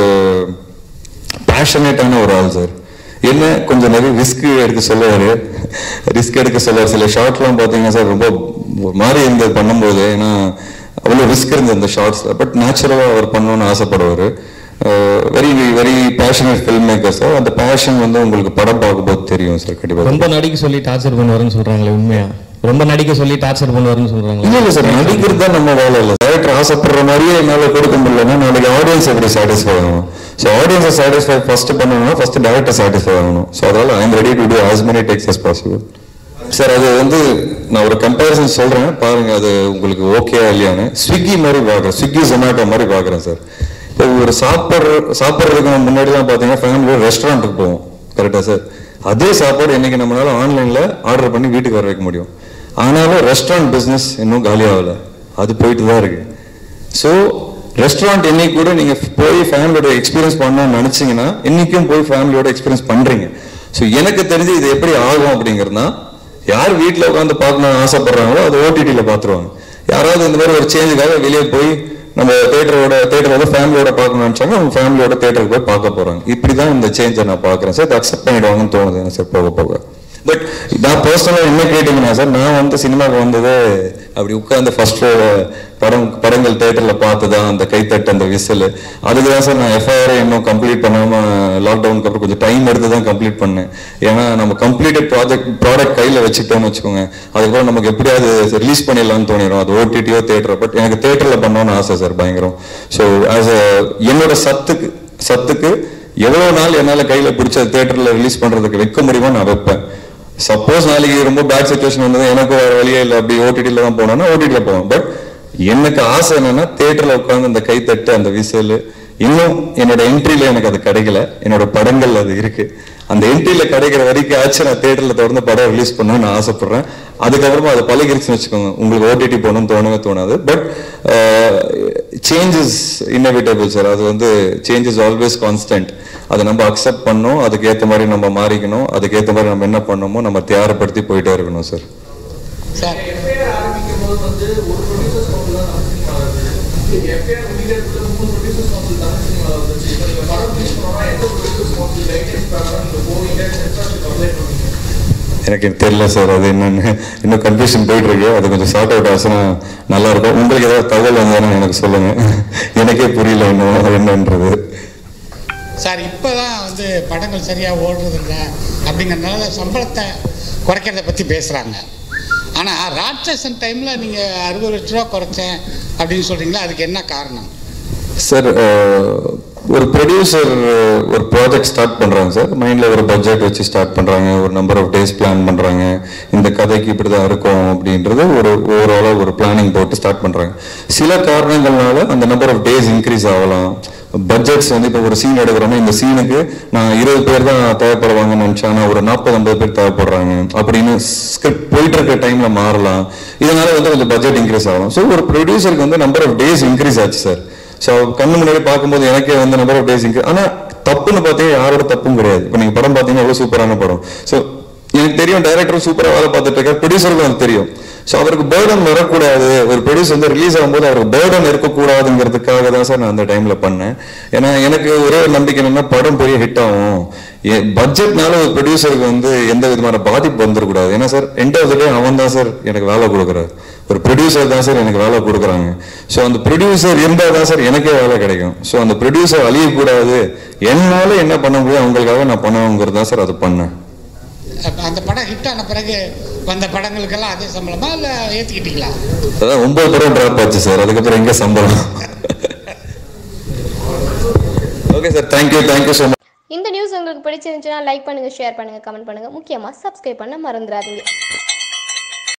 பேஷனேட்டான ஒரு ஆள் சார் என்ன கொஞ்சம் நிறைய ரிஸ்க் எடுக்க சொல்லுவாரு ரிஸ்க் எடுக்க சொல்லுவார் சில ஷார்ட்லாம் பார்த்தீங்கன்னா சார் ரொம்ப ஒரு மாதிரி இருந்தது பண்ணும்போது ஏன்னா அவ்வளோ ரிஸ்க் இருந்தது அந்த ஷார்ட்ஸ்ல பட் நேச்சுரலாக அவர் பண்ணணும்னு ஆசைப்படுவார் very very passionate film maker sir அந்த பேஷன் வந்து உங்களுக்கு படம் பார்க்கும்போது தெரியும் சார் கண்டிப்பாக ரொம்ப நடிக்க சொல்லி டார்ச்சர் பண்ணுவாருன்னு சொல்றாங்களே உண்மையா ரொம்ப நடிக்க சொல்லி டார்ச்சர் பண்ணுவாருன்னு சொல்றாங்களே இல்ல இல்ல சார் நடிக்கிறது தான் நம்ம வேலை இல்லை டேரக்டர் ஆசைப்படுற மாதிரியே என்னால கொடுக்க முடியலன்னா நாளைக்கு ஆடியன்ஸ் எப்படி சாட்டிஸ்ஃபை ஆகணும் ஸோ ஆடியன்ஸை சாட்டிஸ்ஃபை ஃபர்ஸ்ட் பண்ணணும்னா ஃபர்ஸ்ட் டேரக்டர் சாட்டிஸ்ஃபை ஆகணும் ஸோ அதனால I am ready to do as many takes as possible sir அது வந்து நான் ஒரு கம்பேரிசன் சொல்றேன் பாருங்க அது உங்களுக்கு ஓகே இல்லையான்னு ஸ்விக்கி மாதிரி பார்க்குறேன் ஸ்விக்கி ஜொமேட்டோ மாதிரி பார்க்குறேன் சார் இப்போ ஒரு சாப்பிட்ற சாப்பிட்றதுக்கு நம்ம முன்னாடிலாம் பார்த்தீங்கன்னா ஃபேமிலியோட ரெஸ்டாரண்ட்டுக்கு போவோம் கரெக்டாக சார் அதே சாப்பாடு இன்னைக்கு நம்மளால ஆன்லைனில் ஆர்டர் பண்ணி வீட்டுக்கு வர வைக்க முடியும் ஆனாலும் ரெஸ்டாரண்ட் பிஸ்னஸ் இன்னும் காலி ஆகல அது போயிட்டு தான் இருக்கு ஸோ ரெஸ்டாரண்ட் இன்னைக்கு கூட நீங்க போய் ஃபேமிலியோட எக்ஸ்பீரியன்ஸ் பண்ணணும்னு நினைச்சீங்கன்னா இன்னைக்கும் போய் ஃபேமிலியோட எக்ஸ்பீரியன்ஸ் பண்றீங்க ஸோ எனக்கு தெரிஞ்சு இது எப்படி ஆகும் அப்படிங்கிறதுனா யார் வீட்டில் உட்காந்து பார்க்கணும்னு ஆசைப்படுறாங்களோ அது ஓடிடியில பார்த்துருவாங்க யாராவது இந்த மாதிரி ஒரு சேஞ்சுக்காக வெளியே போய் நம்ம தேட்டரோட தேட்டரோட ஃபேமிலியோட பார்க்கணும்னு நினைச்சாங்க அவங்க ஃபேமிலியோட தேட்டருக்கு போய் பார்க்க போறாங்க இப்படிதான் இந்த சேஞ்சை நான் பார்க்குறேன் சார் அக்செப்ட் பண்ணிடுவாங்கன்னு தோணுது எனக்கு சார் போக போக பட் நான் பர்சனலாக என்ன கேட்டீங்கன்னா சார் நான் வந்து சினிமாவுக்கு வந்ததே அப்படி உட்கார்ந்து ஃபர்ஸ்ட் படம் படங்கள் தேட்டரில் பார்த்து தான் அந்த கைத்தட்டு அந்த விசில் அதுக்கு தான் சார் நான் எஃப்ஐஆர் இன்னும் கம்ப்ளீட் பண்ணாமல் லாக்டவுனுக்கு அப்புறம் கொஞ்சம் டைம் எடுத்து தான் கம்ப்ளீட் பண்ணேன் ஏன்னா நம்ம கம்ப்ளீட்டட் ப்ராஜெக்ட் ப்ராடக்ட் கையில் வச்சுட்டோம்னு வச்சுக்கோங்க அதுக்கப்புறம் நமக்கு எப்படியாவது ரிலீஸ் பண்ணிடலாம்னு தோணிடும் அது ஓடிடியோ தேட்டரோ பட் எனக்கு தேட்டரில் பண்ணணும்னு ஆசை சார் பயங்கரம் ஸோ ஆஸ் என்னோட சத்துக்கு சத்துக்கு எவ்வளவு நாள் என்னால கையில பிடிச்ச தேட்டர்ல ரிலீஸ் பண்றதுக்கு வைக்க முடியுமோ நான் வைப்பேன் சப்போஸ் நாளைக்கு ரொம்ப பேட் சுச்சுவேஷன் வந்தது எனக்கு வேற வழியே இல்லை அப்படி ஓடிடில தான் போனோம்னா ஓடிடில போவேன் பட் எனக்கு ஆசை என்னன்னா தேட்டர்ல உட்காந்து அந்த கைத்தட்டு அந்த விசில் இன்னும் என்னோட என்ட்ரில எனக்கு அது கிடைக்கல என்னோட படங்கள் அது இருக்கு அந்த என்ட்ரில கிடைக்கிற வரைக்கும் ஆச்சு நான் தேட்டர்ல தொடர்ந்து படம் ரிலீஸ் பண்ணணும்னு நான் ஆசைப்படுறேன் அதுக்கப்புறமா அது பழகிருச்சுன்னு வச்சுக்கோங்க உங்களுக்கு ஓடிடி போகணும்னு தோணவே தோணாது பட் சேஞ்சஸ் இன்னவிட்டபிள் சார் அது வந்து சேஞ்சஸ் ஆல்வேஸ் கான்ஸ்டன்ட் அதை நம்ம அக்செப்ட் பண்ணணும் அதுக்கேற்ற மாதிரி நம்ம மாறிக்கணும் அதுக்கேற்ற மாதிரி நம்ம என்ன பண்ணணுமோ நம்ம தயார்படுத்தி போயிட்டே இருக்கணும் சார் சார் எஃப்ஐஆர் ஆரம்பிக்கும் போது வந்து ஒரு ப்ரொடியூசர்ஸ் கவுன்சில் தான் தமிழ் சினிமா வருது எஃப்ஐஆர் முடிக்கிறதுக்கு மூணு ப்ரொடியூசர்ஸ் கவுன்சில் தமிழ் சினிமா வந்துச்சு இப்போ நீங்கள் படம் ரிலீஸ் பண்ணோம்னா எந்த ப்ரொடியூசர்ஸ் கவுன்சில் கைடன்ஸ் பிரகாரம் நீங்கள் போவீங்க சென்சார்ஷிப் அப்ளை பண்ணுவீங்க எனக்கு தெரியல சார் அது என்னன்னு இன்னும் கன்ஃபியூஷன் போயிட்டு இருக்கு அது கொஞ்சம் சார்ட் அவுட் ஆச்சுன்னா நல்லா இருக்கும் உங்களுக்கு ஏதாவது தகவல் வந்தாலும் எனக்கு சொல்லுங்க எனக்கே புரியல இன்னும் அது என்னன்றது சார் இப்போ தான் வந்து படங்கள் சரியாக ஓடுறதில்ல அப்படிங்கிறதுனால சம்பளத்தை குறைக்கிறத பற்றி பேசுகிறாங்க ஆனால் ராட்சசன் டைமில் நீங்கள் அறுபது லட்ச ரூபா குறைச்சேன் அப்படின்னு சொல்கிறீங்களா அதுக்கு என்ன காரணம் சார் அஹ், ஒரு ப்ரொடியூசர் ஒரு ப்ராஜெக்ட் ஸ்டார்ட் பண்றாங்க சார் மைண்ட்ல ஒரு பட்ஜெட் வச்சு ஸ்டார்ட் பண்றாங்க ஒரு நம்பர் ஆஃப் டேஸ் பிளான் பண்றாங்க இந்த கதைக்கு இப்படி தான் இருக்கும் அப்படின்றது ஒரு ஓவராலாக ஒரு பிளானிங் போட்டு ஸ்டார்ட் பண்றாங்க சில காரணங்கள்னால அந்த நம்பர் ஆஃப் டேஸ் இன்க்ரீஸ் ஆகலாம் பட்ஜெட்ஸ் வந்து இப்போ ஒரு சீன் எடுக்கிறோம்னா இந்த சீனுக்கு நான் இருபது பேர் தான் தேவைப்படுவாங்கன்னு நினச்சேன் ஆனால் ஒரு நாற்பது ஐம்பது பேர் தேவைப்படுறாங்க அப்படின்னு ஸ்கிரிப்ட் போயிட்டு இருக்க டைம்ல மாறலாம் இதனால வந்து கொஞ்சம் பட்ஜெட் இன்க்ரீஸ் ஆகலாம் ஸோ ஒரு ப்ரொடியூசருக்கு வந்து நம்பர் ஆஃப் டேஸ் இன்க்ரீஸ் ஆச்சு சார் ஸோ கண்ணு முன்னாடி பார்க்கும்போது எனக்கே வந்து நம்பர் ஆஃப் டேஸ் இன்க்ரீஸ் ஆனால் தப்புன்னு பார்த்தீங்கன்னா யாரோட தப்பும் கிடையாது இப்போ நீங்கள் படம் பார்த்தீங்கன்னா எவ்வளோ சூப்பரான படம் ஸோ எனக்கு தெரியும் டைரக்டரும் சூப்பராக வேலை பார்த்துட்டு இருக்காரு ப்ரொடியூசருக்கும் அது தெரியும் ஸோ அவருக்கு பேர்டன் வரக்கூடாது ஒரு ப்ரொடியூசர் வந்து ரிலீஸ் ஆகும்போது அவருக்கு பேர்டன் இருக்கக்கூடாதுங்கிறதுக்காக தான் சார் நான் அந்த டைம்ல பண்ணேன் ஏன்னா எனக்கு ஒரே ஒரு நம்பிக்கை என்னன்னா படம் பெரிய ஹிட் ஆகும் பட்ஜெட்னால ஒரு ப்ரொடியூசருக்கு வந்து எந்த விதமான பாதிப்பு வந்துடக்கூடாது ஏன்னா sir end of the day அவன் தான் சார் எனக்கு வேலை கொடுக்குறாரு ஒரு ப்ரொடியூசர் தான் சார் எனக்கு வேலை கொடுக்குறாங்க ஸோ அந்த ப்ரொடியூசர் இருந்தால் தான் சார் எனக்கே வேலை கிடைக்கும் ஸோ அந்த ப்ரொடியூசர் அழியக்கூடாது என்னால என்ன பண்ண முடியும் அவங்களுக்காக நான் பண்ணுவேங்கிறது தான் சார் அது பண்ணேன் அப்ப அந்த படம் ஹிட் ஆன பிறகு வந்த படங்களுக்கெல்லாம் அதே சம்பளமா இல்லை ஏற்றுக்கிட்டீங்களா அதான் ஒன்பது படம் ட்ராப் ஆச்சு சார் அதுக்கப்புறம் எங்க சம்பளம் okay sir thank you thank you so much இந்த நியூஸ் உங்களுக்கு பிடிச்சிருந்துச்சுன்னா லைக் பண்ணுங்கள் ஷேர் பண்ணுங்கள் கமெண்ட் பண்ணுங்கள் முக்கியமாக சப்ஸ்கிரைப் பண்ண மறந்துடாதீங்க